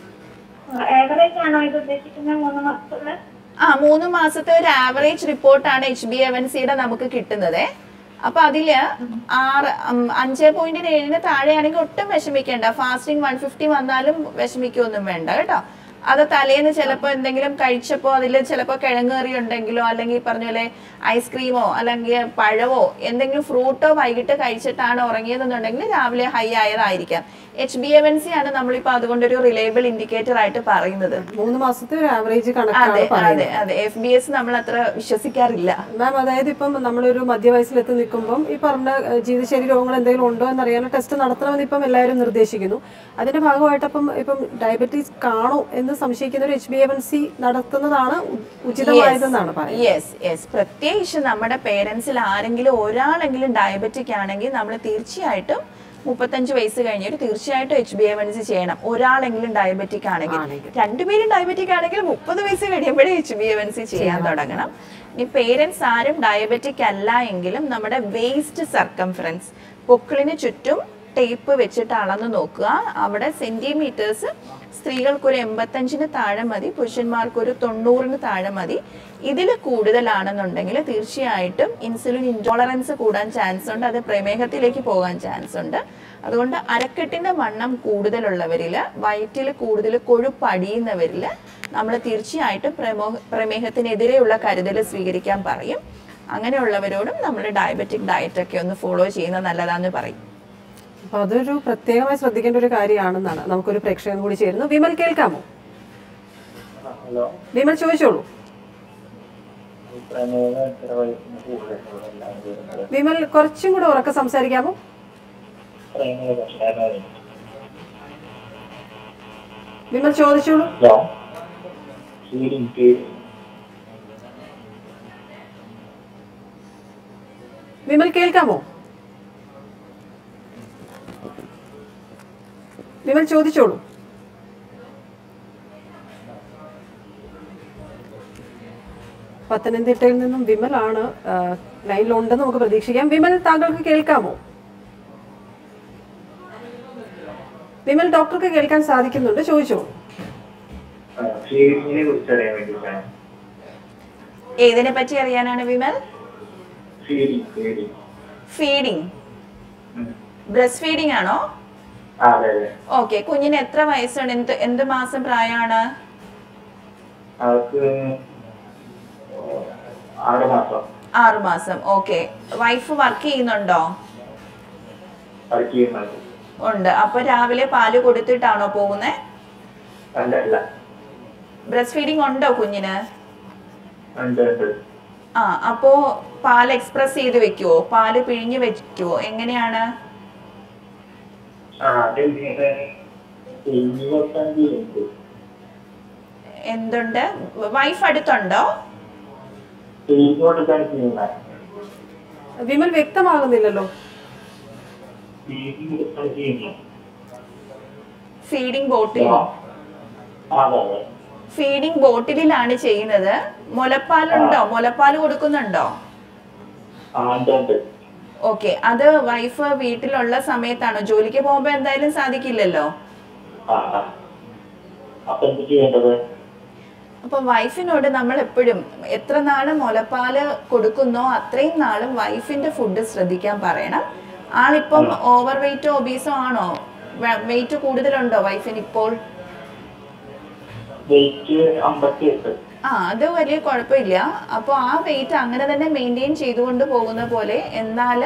ഏവറേജ് ആണോ ഇത് ഉദ്ദേശിക്കുന്നത് മൂന്ന് മാസത്തുള്ള ആ മൂന്ന് മാസത്തെ ഒരു ആവറേജ് റിപ്പോർട്ടാണ് എച്ച് ബി എവൻ സിയുടെ നമുക്ക് കിട്ടുന്നത് അപ്പൊ അതില് ആറ് ഉം, അഞ്ച് പോയിന്റ് ഏഴിന് താഴെയാണെങ്കിൽ ഒട്ടും വിഷമിക്കേണ്ട ഫാസ്റ്റിംഗ് വൺ ഫിഫ്റ്റി വന്നാലും വിഷമിക്കൊന്നും വേണ്ട കേട്ടോ അത് തലേന്ന് ചിലപ്പോൾ എന്തെങ്കിലും കഴിച്ചപ്പോൾ അതിൽ ചിലപ്പോൾ കിഴങ്ങേറി ഉണ്ടെങ്കിലോ അല്ലെങ്കിൽ ഈ പറഞ്ഞ പോലെ ഐസ്ക്രീമോ അല്ലെങ്കിൽ പഴവോ എന്തെങ്കിലും ഫ്രൂട്ടോ വൈകിട്ട് കഴിച്ചിട്ടാണ് ഉറങ്ങിയതെന്നുണ്ടെങ്കിൽ രാവിലെ ഹൈ ആയതായിരിക്കാം എച്ച് ബി എവൻ സി ആണ് നമ്മളിപ്പോൾ അതുകൊണ്ടൊരു റിലയബിൾ ഇൻഡിക്കേറ്റർ ആയിട്ട് പറയുന്നത് മൂന്ന് മാസത്തെ ഒരു ആവറേജ് കണക്കാണ് അതെ പറയുന്നത് അതെ അതെ എഫ് ബി എസ് നമ്മൾ അത്ര വിശ്വസിക്കാറില്ല മാം അതായത് ഇപ്പം നമ്മളൊരു മധ്യവയസ്സിലെത്തി നിൽക്കുമ്പം ഈ പറഞ്ഞ ഏഹ്, ജീവിതശൈലി രോഗങ്ങൾ എന്തെങ്കിലും ഉണ്ടോ എന്നറിയാൻ ടെസ്റ്റ് നടത്തണമെന്ന് ഇപ്പം എല്ലാവരും നിർദ്ദേശിക്കുന്നു അതിന്റെ ഭാഗമായിട്ട് അപ്പം ഇപ്പം ഡയബറ്റീസ് കാണോ എന്ന് സംശയിക്കുന്ന ഒരു എച്ച് ബി എൻ സി നടത്തുന്നതാണ് ഉ- ഉചിതമായതെന്നാണ് പറയുന്നത് യെസ് യെസ് പ്രത്യേകിച്ച് നമ്മുടെ പേരൻസിൽ ആരെങ്കിലും ഒരാളെങ്കിലും ഡയബറ്റിക് ആണെങ്കിൽ നമ്മൾ തീർച്ചയായിട്ടും മുപ്പത്തഞ്ച് വയസ്സ് കഴിഞ്ഞൊരു തീർച്ചയായിട്ടും H B A one C ചെയ്യണം ഒരാളെങ്കിലും ഡയബറ്റിക് ആണെങ്കിൽ ആണെങ്കിൽ. രണ്ടുപേരും ഡയബറ്റിക് ആണെങ്കിൽ മുപ്പത് വയസ്സ് കഴിയുമ്പോഴേ H B A one C ചെയ്യാൻ തുടങ്ങണം ഇനി പേരൻസ് ആരും ഡയബറ്റിക് അല്ല എങ്കിലും നമ്മുടെ വേസ്റ്റ് സർക്കംഫറൻസ് പൊക്കിളിന് ചുറ്റും ടേപ്പ് വെച്ചിട്ട് അളന്ന് നോക്കുക അവിടെ സെന്റിമീറ്റേഴ്സ് സ്ത്രീകൾക്ക് ഒരു എൺപത്തഞ്ചിന് താഴെ മതി പുരുഷന്മാർക്ക് ഒരു തൊണ്ണൂറിന് താഴെ മതി ഇതിൽ കൂടുതലാണെന്നുണ്ടെങ്കിൽ തീർച്ചയായിട്ടും ഇൻസുലിൻ ഇൻടോളറൻസ് കൂടാൻ ചാൻസ് ഉണ്ട് അത് പ്രമേഹത്തിലേക്ക് പോകാൻ ചാൻസ് ഉണ്ട് അതുകൊണ്ട് അരക്കെട്ടിന്റെ വണ്ണം കൂടുതലുള്ളവരിൽ വയറ്റിൽ കൂടുതൽ കൊഴുപ്പ് അടിയുന്നവരിൽ നമ്മൾ തീർച്ചയായിട്ടും പ്രമോ പ്രമേഹത്തിനെതിരെയുള്ള കരുതൽ സ്വീകരിക്കാൻ പറയും അങ്ങനെയുള്ളവരോടും നമ്മൾ ഡയബറ്റിക് ഡയറ്റ് ഒക്കെ ഒന്ന് ഫോളോ ചെയ്യുന്നത് നല്ലതാന്ന് പറയും അപ്പൊ അതൊരു പ്രത്യേകമായി ശ്രദ്ധിക്കേണ്ട ഒരു കാര്യമാണെന്നാണ് നമുക്കൊരു പ്രേക്ഷകൻ കൂടി ചേരുന്നു വിമൽ കേൾക്കാമോ ഹലോ വിമൽ ചോദിച്ചോളൂ പ്രമേഹം എത്ര വയസ്സിന് കൂടുതലാണ് എല്ലാവരും വരുന്നത് വിമൽ കുറച്ചും കൂടെ ഉറക്കെ സംസാരിക്കാമോ പ്രമേഹ കഷായം വിമൽ ചോദിച്ചോളൂ ഹലോ ഫീഡിങ് ഫീഡിങ് വിമൽ കേൾക്കാമോ വിമൽ ചോദിച്ചോളൂ പത്തനംതിട്ടയിൽ നിന്നും വിമലാണ് ആ, ലൈനിലുണ്ടെന്ന് നമുക്ക് പ്രതീക്ഷിക്കാം വിമൽ താങ്കൾക്ക് കേൾക്കാമോ വിമൽ ഡോക്ടർക്ക് കേൾക്കാൻ സാധിക്കുന്നുണ്ട് ചോദിച്ചോളൂ ഫീഡിങ്ങിനെ കുറിച്ച് അറിയാൻ വേണ്ടിയിട്ടാണ് ഏതിനെ പറ്റി അറിയാനാണ് Vimal feeding feeding feeding breast feeding ആണോ അതെ അതെ ഓക്കെ കുഞ്ഞിന് എത്ര വയസ്സാണ് എന്ത് എന്ത് മാസം പ്രായമാണ് അവർക്ക് ആറ് മാസം ആറു മാസം ഓക്കെ വൈഫ് വർക്ക് ചെയ്യുന്നുണ്ടോ വർക്ക് ചെയ്യുന്നുണ്ട് ഉണ്ട് അപ്പൊ രാവിലെ പാല് കൊടുത്തിട്ടാണോ പോകുന്നത് അല്ല അല്ല ബ്രസ്റ്റ് ഫീഡിംഗ് ഉണ്ടോ കുഞ്ഞിന് ഉണ്ട് ഉണ്ട് ആ അപ്പോ പാൽ എക്സ്പ്രസ് ചെയ്ത് വെക്കുവോ പാല് പിഴിഞ്ഞ് വെക്കുവോ എങ്ങനെയാണ് ആ അത് ഇങ്ങനെ ഇരുപത്തഞ്ച് ഉണ്ട് എന്തുണ്ട് വൈഫ് അടുത്തുണ്ടോ ഇങ്ങോട്ട് ചെയ്യുന്നത് വിമൽ വ്യക്തമാകുന്നില്ലല്ലോ ഫീഡിംഗ് ബോട്ടിൽ അതെ അതെ ഫീഡിംഗ് ബോട്ടിലാണ് ചെയ്യുന്നത് മുലപ്പാലുണ്ടോ മുലപ്പാൽ കൊടുക്കുന്നുണ്ടോ ആ ഉണ്ട് ഉണ്ട് ഓക്കെ അത് വൈഫ് വീട്ടിലുള്ള സമയത്താണോ ജോലിക്ക് പോകുമ്പോ എന്തായാലും സാധിക്കില്ലല്ലോ ആ ആ അപ്പൊ എന്ത് ചെയ്യേണ്ടത് അപ്പൊ വൈഫിനോട് നമ്മൾ എപ്പോഴും എത്ര നാള് മുലപ്പാല് കൊടുക്കുന്നോ അത്രയും നാളും വൈഫിന്റെ ഫുഡ് ശ്രദ്ധിക്കാൻ പറയണം ആളിപ്പം ഓവർ വെയിറ്റോ ഒബീസോ ആണോ വെയിറ്റ് കൂടുതലുണ്ടോ വൈഫിന് ഇപ്പോൾ വെയിറ്റ് അമ്പത്തി എട്ട് ആ അത് വലിയ കുഴപ്പമില്ല അപ്പോൾ ആ വെയിറ്റ് അങ്ങനെ തന്നെ മെയിൻറ്റെയിൻ ചെയ്തുകൊണ്ട് പോകുന്ന പോലെ എന്നാൽ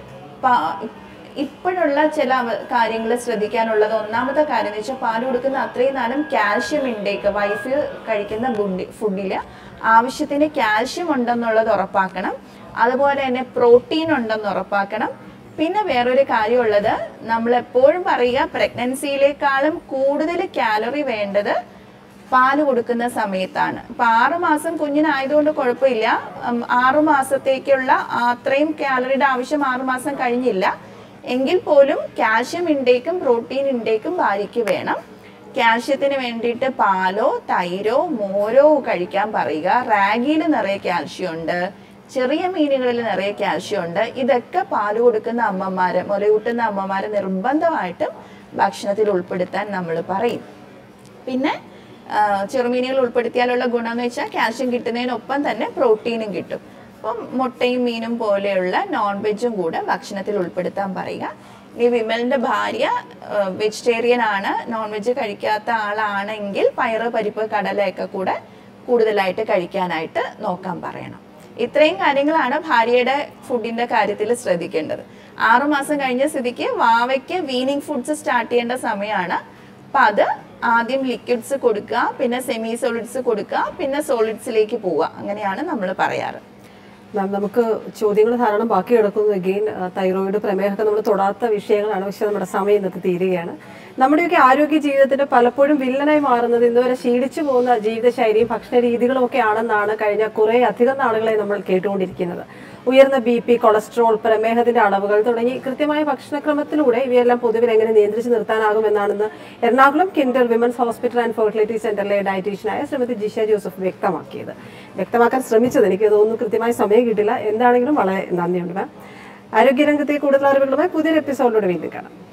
ഇപ്പോഴുള്ള ചില കാര്യങ്ങൾ ശ്രദ്ധിക്കാനുള്ളത് ഒന്നാമത്തെ കാര്യം എന്ന് വെച്ചാൽ പാൽ കൊടുക്കുന്ന അത്രയും നാളും കാൽഷ്യം ഇൻടേക്ക് വൈഫ് കഴിക്കുന്ന ഫുഡിൽ ആവശ്യത്തിന് കാൽഷ്യം ഉണ്ടെന്നുള്ളത് ഉറപ്പാക്കണം അതുപോലെ തന്നെ പ്രോട്ടീൻ ഉണ്ടെന്ന് ഉറപ്പാക്കണം പിന്നെ വേറൊരു കാര്യമുള്ളത് നമ്മൾ എപ്പോഴും പറയുക പ്രഗ്നൻസിയിലേക്കാളും കൂടുതൽ കാലറി വേണ്ടത് പാല് കൊടുക്കുന്ന സമയത്താണ് ഇപ്പൊ ആറ് മാസം കുഞ്ഞിനായതുകൊണ്ട് കുഴപ്പമില്ല ഉം, ആറ് മാസത്തേക്കുള്ള അത്രയും കാലറിയുടെ ആവശ്യം ആറ് മാസം കഴിഞ്ഞില്ല എങ്കിൽ പോലും കാൽഷ്യം ഇൻടേക്കും പ്രോട്ടീൻ ഇൻടേക്കും ഭാര്യയ്ക്ക് വേണം കാൽഷ്യത്തിന് വേണ്ടിയിട്ട് പാലോ തൈരോ മോരോ കഴിക്കാൻ പറയുക റാഗിയിൽ നിറയെ കാൽഷ്യം ഉണ്ട് ചെറിയ മീനുകളിൽ നിറയെ കാൽഷ്യം ഉണ്ട് ഇതൊക്കെ പാല് കൊടുക്കുന്ന അമ്മമാര് മുലയൂട്ടുന്ന അമ്മമാര് നിർബന്ധമായിട്ടും ഭക്ഷണത്തിൽ ഉൾപ്പെടുത്താൻ നമ്മൾ പറയും പിന്നെ ആ, ചെറുമീനുകൾ ഉൾപ്പെടുത്തിയാലുള്ള ഗുണം എന്ന് വെച്ചാൽ കാൽഷ്യം കിട്ടുന്നതിനൊപ്പം തന്നെ പ്രോട്ടീനും കിട്ടും അപ്പം മുട്ടയും മീനും പോലെയുള്ള നോൺ വെജും കൂടെ ഭക്ഷണത്തിൽ ഉൾപ്പെടുത്താൻ പറയുക ഈ വിമലിന്റെ ഭാര്യ വെജിറ്റേറിയൻ ആണ് നോൺ വെജ് കഴിക്കാത്ത ആളാണെങ്കിൽ പയറ് പരിപ്പ് കടലയൊക്കെ കൂടെ കൂടുതലായിട്ട് കഴിക്കാനായിട്ട് നോക്കാൻ പറയണം ഇത്രയും കാര്യങ്ങളാണ് ഭാര്യയുടെ ഫുഡിന്റെ കാര്യത്തിൽ ശ്രദ്ധിക്കേണ്ടത് ആറുമാസം കഴിഞ്ഞ സ്ഥിതിക്ക് വാവയ്ക്ക് വീനിങ് ഫുഡ്സ് സ്റ്റാർട്ട് ചെയ്യേണ്ട സമയമാണ് അപ്പം അത് ആദ്യം ലിക്വിഡ്സ് കൊടുക്കുക പിന്നെ സെമി സോളിഡ്സ് കൊടുക്കുക പിന്നെ സോളിഡ്സിലേക്ക് പോവുക അങ്ങനെയാണ് നമ്മൾ പറയാറ് മാം നമുക്ക് ചോദ്യങ്ങൾ ധാരാളം ബാക്കി കിടക്കുന്നു അഗെയിൻ തൈറോയിഡ് പ്രമേഹമൊക്കെ നമ്മൾ തൊടാത്ത വിഷയങ്ങളാണ് പക്ഷെ നമ്മുടെ സമയം ഇന്നത്തെ തീരുകയാണ് നമ്മുടെയൊക്കെ ആരോഗ്യ ജീവിതത്തിന്റെ പലപ്പോഴും വില്ലനായി മാറുന്നത് ഇന്നുവരെ ശീലിച്ചു പോകുന്ന ജീവിതശൈലിയും ഭക്ഷണ രീതികളും ഒക്കെ ആണെന്നാണ് കഴിഞ്ഞ കുറേ അധികം നാളുകളെ നമ്മൾ കേട്ടുകൊണ്ടിരിക്കുന്നത് ഉയർന്ന ബി പി കൊളസ്ട്രോൾ പ്രമേഹത്തിന്റെ അളവുകൾ തുടങ്ങി കൃത്യമായ ഭക്ഷണക്രമത്തിലൂടെ ഇവയെല്ലാം പൊതുവിൽ എങ്ങനെ നിയന്ത്രിച്ച് നിർത്താനാകുമെന്നാണെന്ന് Ernakulam Kinder women's hospital and fertility സെന്ററിലെ ഡയറ്റീഷ്യനായ ശ്രീമതി ജിഷ ജോസഫ് വ്യക്തമാക്കിയത് വ്യക്തമാക്കാൻ ശ്രമിച്ചത് എനിക്ക് തോന്നുന്നു കൃത്യമായ സമയം കിട്ടില്ല എന്താണെങ്കിലും വളരെ നന്ദിയുണ്ട് മാം ആരോഗ്യരംഗത്തെ കൂടുതൽ അറിവുകളുമായി പുതിയൊരു എപ്പിസോഡിലൂടെ വീണ്ടും കാണാം